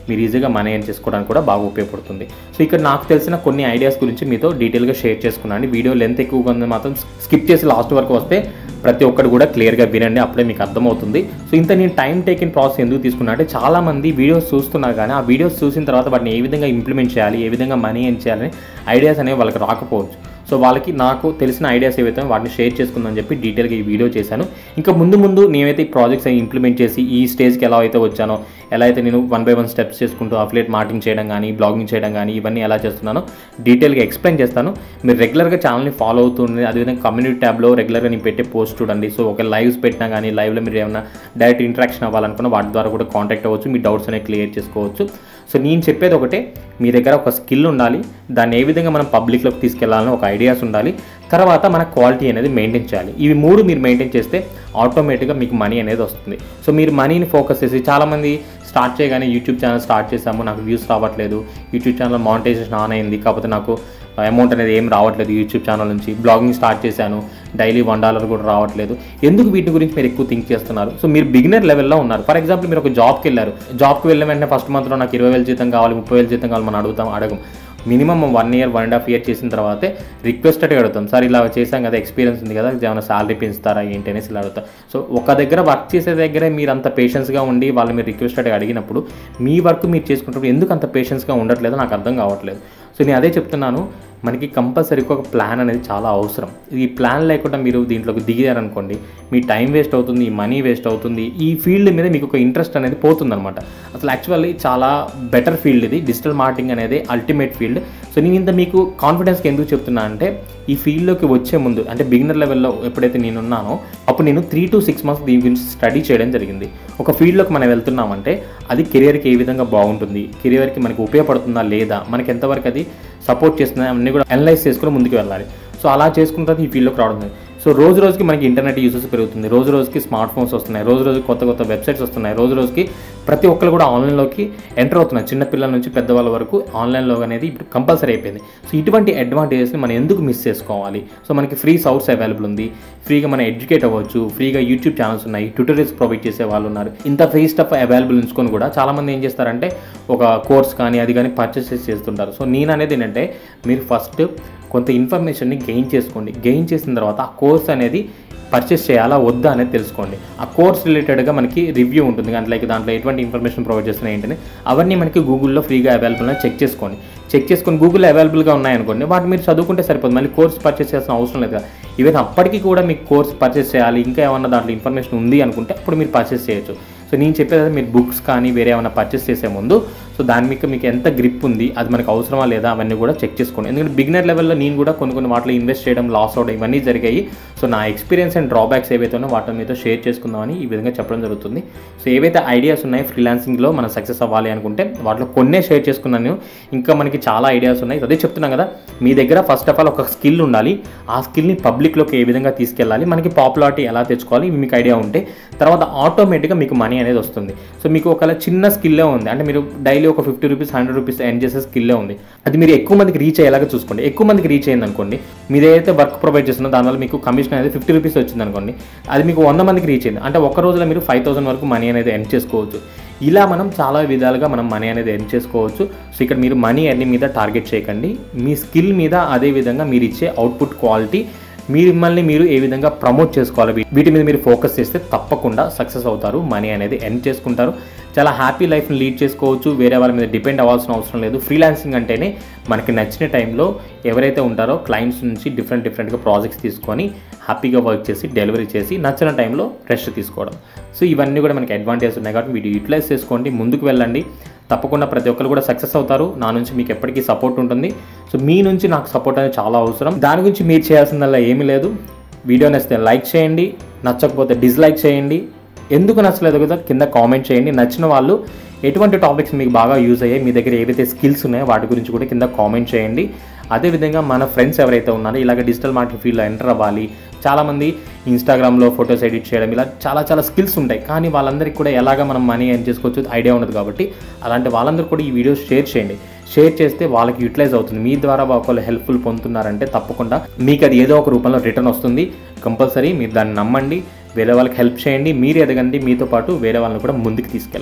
మీరు ఈజీగా మనీ ఎర్న్ చేసుకోవడానికి కూడా బాగా ఉపయోగపడుతుంది సో ఇక్కడ నాకు తెలిసిన కొన్ని ఐడియాస్ గురించి మీతో డీటెయిల్గా షేర్ చేసుకున్నాను వీడియో లెంత్ ఎక్కువగా ఉంది మాత్రం స్కిప్ చేసి లాస్ట్ వరకు వస్తే ప్రతి ఒక్కరు కూడా క్లియర్గా వినండి అప్పుడే మీకు అర్థమవుతుంది సో ఇంత నేను టైం టేకింగ్ ప్రాసెస్ ఎందుకు తీసుకున్నా అంటే చాలా మంది వీడియోస్ చూస్తున్నారు కానీ ఆ వీడియోస్ చూసిన తర్వాత వాటిని ఏ విధంగా ఇంప్లిమెంట్ చేయాలి ఏ విధంగా మనీ ఏం చేయాలని ఐడియాస్ అనేవి వాళ్ళకి రాకపోవచ్చు సో వాళ్ళకి నాకు తెలిసిన ఐడియాస్ ఏవైతే వాటిని షేర్ చేసుకుందని చెప్పి డీటెయిల్గా ఈ వీడియో చేశాను ఇంకా ముందు ముందు నేనైతే ఈ ప్రాజెక్ట్స్ అవి ఇంప్లిమెంట్ చేసి ఈ స్టేజ్కి ఎలా అయితే వచ్చానో ఎలా అయితే నేను వన్ బై వన్ స్టెప్స్ చేసుకుంటూ అఫ్లేట్ మార్కెటింగ్ చేయడం కానీ బ్లాగింగ్ చేయడం కానీ ఇవన్నీ ఎలా చేస్తున్నానో డీటెయిల్గా ఎక్స్ప్లెయిన్ చేస్తాను మీరు రెగ్యులర్గా ఛానల్ని ఫాలో అవుతుంది అదేవిధంగా కమ్యూనిటీ ట్యాబ్లో రెగ్యులర్గా నేను పెట్టే పోస్ట్ చూడండి సో ఒక లైవ్స్ పెట్టినా కానీ లైవ్లో మీరు ఏమైనా డైరెక్ట్ ఇంటరాక్షన్ అవ్వాలనుకున్న వాటి ద్వారా కూడా కాంటాక్ట్ అవ్వచ్చు మీ డౌట్స్ అనేవి క్లియర్ చేసుకోవచ్చు సో నేను చెప్పేది ఒకటే మీ దగ్గర ఒక స్కిల్ ఉండాలి దాన్ని ఏ విధంగా మనం పబ్లిక్లోకి తీసుకెళ్లాలని ఒక ఐడియాస్ ఉండాలి తర్వాత మన క్వాలిటీ అనేది మెయింటైన్ చేయాలి ఇవి మూడు మీరు మెయింటైన్ చేస్తే ఆటోమేటిక్గా మీకు మనీ అనేది వస్తుంది సో మీరు మనీని ఫోకస్ చేసి చాలామంది స్టార్ట్ చేయగానే యూట్యూబ్ ఛానల్ స్టార్ట్ చేసాము నాకు వ్యూస్ రావట్లేదు యూట్యూబ్ ఛానల్ మానిటైజేషన్ ఆన్ అయింది కాకపోతే నాకు అమౌంట్ అనేది ఏం రావట్లేదు యూట్యూబ్ ఛానల్ నుంచి బ్లాగింగ్ స్టార్ట్ చేశాను డైలీ వన్ డాలర్ కూడా రావట్లేదు ఎందుకు వీటి గురించి మీరు ఎక్కువ థింక్ చేస్తున్నారు సో మీరు బిగినర్ లెవెల్లో ఉన్నారు ఫర్ ఎగ్జాంపుల్ మీరు ఒక జాబ్కి వెళ్ళారు జాబ్కి వెళ్ళిన వెంటనే ఫస్ట్ మంత్లో నాకు ఇరవై వేలు జీతం కావాలి ముప్పై వేలు జీతం కావాలి మనం అడుగుతాం అడగం minimum one year one and half year చేసిన తర్వాతే రిక్వెస్టెడ్గా అడుగుతాం సార్ ఇలా చేసాం కదా ఎక్స్పీరియన్స్ ఉంది కదా ఏమైనా శాలరీ పెంచుతారా ఏంటి అనేసి ఇలా అడుగుతాం సో ఒక దగ్గర వర్క్ చేసే దగ్గరే మీరు అంత పేషెన్స్గా ఉండి వాళ్ళు మీరు రిక్వెస్టెడ్గా అడిగినప్పుడు మీ వర్క్ మీరు చేసుకుంటున్నప్పుడు ఎందుకు అంత పేషెన్స్గా ఉండట్లేదో నాకు అర్థం కావట్లేదు సో నేను అదే చెప్తున్నాను మనకి కంపల్సరీగా ఒక ప్లాన్ అనేది చాలా అవసరం ఈ ప్లాన్ లేకుండా మీరు దీంట్లోకి దిగారనుకోండి మీ టైం వేస్ట్ అవుతుంది మనీ వేస్ట్ అవుతుంది ఈ ఫీల్డ్ మీద మీకు ఒక ఇంట్రెస్ట్ అనేది పోతుందన్నమాట అసలు యాక్చువల్లీ చాలా బెటర్ ఫీల్డ్ ఇది డిజిటల్ మార్కెటింగ్ అనేది అల్టిమేట్ ఫీల్డ్ సో నేను ఇంత మీకు కాన్ఫిడెన్స్కి ఎందుకు చెప్తున్నా అంటే ఈ ఫీల్డ్లోకి వచ్చే ముందు అంటే బిగినర్ లెవెల్లో ఎప్పుడైతే నేను ఉన్నానో అప్పుడు నేను త్రీ టు సిక్స్ మంత్స్ దీని గురించి స్టడీ చేయడం జరిగింది ఒక ఫీల్డ్లోకి మనం వెళ్తున్నామంటే అది కెరియర్కి ఏ విధంగా బాగుంటుంది కెరియర్కి మనకి ఉపయోగపడుతుందా లేదా మనకి ఎంతవరకు అది సపోర్ట్ చేస్తుందా అన్నీ కూడా అనలైజ్ చేసుకుని ముందుకు వెళ్ళాలి సో అలా చేసుకున్న తర్వాత ఈ ఫీల్డ్లోకి రావడం సో రోజు రోజుకి మనకి ఇంటర్నెట్ యూసెస్ పెరుగుతుంది రోజు రోజుకి స్మార్ట్ ఫోన్స్ వస్తున్నాయి రోజు రోజుకి కొత్త కొత్త వెబ్సైట్స్ వస్తున్నాయి రోజు రోజుకి ప్రతి ఒక్కరు కూడా ఆన్లైన్లోకి ఎంటర్ అవుతున్నారు చిన్న పిల్లల నుంచి పెద్దవాళ్ళ వరకు ఆన్లైన్లో అనేది ఇప్పుడు కంపల్సరీ అయిపోయింది సో ఇటువంటి అడ్వాంటేజెస్ని మనం ఎందుకు మిస్ చేసుకోవాలి సో మనకి ఫ్రీ సౌట్స్ అవైలబుల్ ఉంది ఫ్రీగా మనం ఎడ్యుకేట్ అవ్వచ్చు ఫ్రీగా యూట్యూబ్ ఛానల్స్ ఉన్నాయి ట్యూటోరియల్స్ ప్రొవైడ్ చేసే వాళ్ళు ఉన్నారు ఇంత ఫ్రీ స్టఫ్ అవైలబుల్ ఉంచుకొని కూడా చాలామంది ఏం చేస్తారంటే ఒక కోర్స్ కానీ అది కానీ పర్చేసెస్ చేస్తుంటారు సో నేను అనేది ఏంటంటే మీరు ఫస్ట్ కొంత ఇన్ఫర్మేషన్ని గెయిన్ చేసుకోండి గెయిన్ చేసిన తర్వాత ఆ కోర్స్ అనేది పర్చేస్ చేయాలా వద్దా అనేది తెలుసుకోండి ఆ కోర్స్ రిలేటెడ్గా మనకి రివ్యూ ఉంటుంది అంటే లైక్ దాంట్లో ఎటువంటి ఇన్ఫర్మేషన్ ప్రొవైడ్ చేస్తున్నాయి ఏంటని అవన్నీ మనకి గూగుల్లో ఫ్రీగా అవైలబుల్ చెక్ చేసుకోండి చెక్ చేసుకొని గూగుల్లో అవైలబుల్గా ఉన్నాయనుకోండి వాటి మీరు చదువుకుంటే సరిపోతుంది మళ్ళీ కోర్స్ పర్చేస్ చేయాల్సిన అవసరం లేదు కదా ఈవెన్ అప్పటికి కూడా మీకు కోర్స్ పర్చేస్ చేయాలి ఇంకా ఏమన్నా దాంట్లో ఇన్ఫర్మేషన్ ఉంది అనుకుంటే అప్పుడు మీరు పర్చేస్ చేయొచ్చు సో నేను చెప్పేది మీరు బుక్స్ కానీ వేరే ఏమైనా పర్చేస్ చేసే ముందు సో దాని మీకు మీకు ఎంత గ్రిప్ ఉంది అది మనకు అవసరమా లేదా అవన్నీ కూడా చెక్ చేసుకోండి ఎందుకంటే బిగినర్ లెవెల్లో నేను కూడా కొన్ని కొన్ని వాటిలో ఇన్వెస్ట్ చేయడం లాస్ అవడం ఇవన్నీ జరిగాయి సో నా ఎక్స్పీరియన్స్ అండ్ డ్రాబ్యాక్స్ ఏవైతే ఉన్నాయో వాటిని మీతో షేర్ చేసుకుందామని ఈ విధంగా చెప్పడం జరుగుతుంది సో ఏవైతే ఐడియాస్ ఉన్నాయో ఫ్రీలాన్సింగ్లో మనం సక్సెస్ అవ్వాలి అనుకుంటే వాటిలో కొన్నే షేర్ చేసుకున్నాను ఇంకా మనకి చాలా ఐడియాస్ ఉన్నాయి అదే చెప్తున్నాం కదా మీ దగ్గర ఫస్ట్ ఆఫ్ ఆల్ ఒక స్కిల్ ఉండాలి ఆ స్కిల్ని పబ్లిక్లోకి ఏ విధంగా తీసుకెళ్ళాలి మనకి పాపులారిటీ ఎలా తెచ్చుకోవాలి ఇవి మీకు ఐడియా ఉంటే తర్వాత ఆటోమేటిక్గా మీకు మనీ అనేది వస్తుంది సో మీకు ఒకవేళ చిన్న స్కిల్లే ఉంది అంటే మీరు డైలీ ఒక fifty rupees hundred rupees earn చేసే స్కిల్లే ఉంది అది మీరు ఎక్కువ మందికి రీచ్ అయ్యేలాగా చూసుకోండి ఎక్కువ మందికి రీచ్ అయింది అనుకోండి మీరు ఏదైతే వర్క్ ప్రొవైడ్ చేస్తుందో దానివల్ల మీకు కమిషన్ అనేది ఫిఫ్టీ రూపీస్ వచ్చింది అనుకోండి అది మీకు వంద మందికి రీచ్ అయింది అంటే ఒక రోజులో మీరు ఫైవ్ థౌసండ్ వరకు మనీ అనేది ఎర్న్ చేసుకోవచ్చు ఇలా మనం చాలా విధాలుగా మనం మనీ అనేది ఎర్న్ చేసుకోవచ్చు సో ఇక్కడ మీరు మనీ ఎర్ని మీద టార్గెట్ చేయకండి మీ స్కిల్ మీద అదే విధంగా మీరు ఇచ్చే అవుట్పుట్ క్వాలిటీ మీరు మిమ్మల్ని మీరు ఏ విధంగా ప్రమోట్ చేసుకోవాలి వీ- వీటి మీద మీరు ఫోకస్ చేస్తే తప్పకుండా సక్సెస్ అవుతారు మనీ అనేది ఎర్న్ చేసుకుంటారు చాలా హ్యాపీ లైఫ్ని లీడ్ చేసుకోవచ్చు వేరే వాళ్ళ మీద డిపెండ్ అవ్వాల్సిన అవసరం లేదు ఫ్రీలాన్సింగ్ అంటేనే మనకి నచ్చిన టైంలో ఎవరైతే ఉంటారో క్లయింట్స్ నుంచి డిఫరెంట్ డిఫరెంట్గా ప్రాజెక్ట్స్ తీసుకొని హ్యాపీగా వర్క్ చేసి డెలివరీ చేసి నచ్చిన టైంలో రెస్ట్ తీసుకోవడం సో ఇవన్నీ కూడా మనకి అడ్వాంటేజ్ ఉన్నాయి కాబట్టి వీటి యూటిలైజ్ చేసుకోండి ముందుకు వెళ్ళండి తప్పకుండా ప్రతి ఒక్కరు కూడా సక్సెస్ అవుతారు నా నుంచి మీకు ఎప్పటికీ సపోర్ట్ ఉంటుంది సో మీ నుంచి నాకు సపోర్ట్ అనేది చాలా అవసరం దాని గురించి మీరు చేయాల్సిందల్లా ఏమీ లేదు వీడియో నచ్చితే లైక్ చేయండి నచ్చకపోతే డిస్లైక్ చేయండి ఎందుకు నచ్చలేదు కదా కింద కామెంట్ చేయండి నచ్చిన వాళ్ళు ఎటువంటి టాపిక్స్ మీకు బాగా యూజ్ అయ్యాయి మీ దగ్గర ఏవైతే స్కిల్స్ ఉన్నాయో వాటి గురించి కూడా కింద కామెంట్ చేయండి అదేవిధంగా మన ఫ్రెండ్స్ ఎవరైతే ఉన్నారో ఇలాగ డిజిటల్ మార్కెట్ ఫీల్డ్లో ఎంటర్ అవ్వాలి చాలామంది ఇన్స్టాగ్రామ్లో ఫొటోస్ ఎడిట్ చేయడం ఇలా చాలా చాలా స్కిల్స్ ఉంటాయి కానీ వాళ్ళందరికీ కూడా ఎలాగ మనం మనీ ఎర్న్ చేసుకోవచ్చు ఐడియా ఉండదు కాబట్టి అలాంటి వాళ్ళందరూ కూడా ఈ వీడియో షేర్ చేయండి షేర్ చేస్తే వాళ్ళకి యూటిలైజ్ అవుతుంది మీ ద్వారా ఒకళ్ళు హెల్ప్ఫుల్ పొందుతున్నారంటే తప్పకుండా మీకు అది ఏదో ఒక రూపంలో రిటర్న్ వస్తుంది కంపల్సరీ మీరు దాన్ని నమ్మండి వేరే వాళ్ళకి హెల్ప్ చేయండి మీరు ఎదగండి మీతో పాటు వేరే వాళ్ళని కూడా ముందుకు తీసుకెళ్ళండి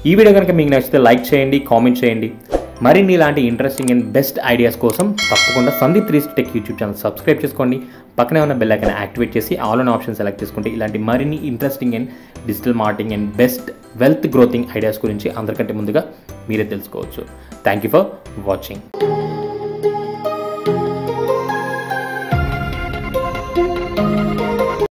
ఈ వీడియో కనుక మీకు నచ్చితే లైక్ చేయండి కామెంట్ చేయండి మరిన్ని ఇలాంటి ఇంట్రెస్టింగ్ అండ్ బెస్ట్ ఐడియాస్ కోసం తప్పకుండా Sandeep three tech YouTube channel subscribe చేసుకోండి పక్కనే ఉన్న బెల్ ఐకాన్ యాక్టివేట్ చేసి ఆల్ అన్ ఆప్షన్ సెలెక్ట్ చేసుకుంటే ఇలాంటి మరిన్ని interesting and digital marketing and best wealth growthing ideas గురించి అందరికంటే ముందుగా మీరే తెలుసుకోవచ్చు థ్యాంక్ యూ ఫర్ వాచింగ్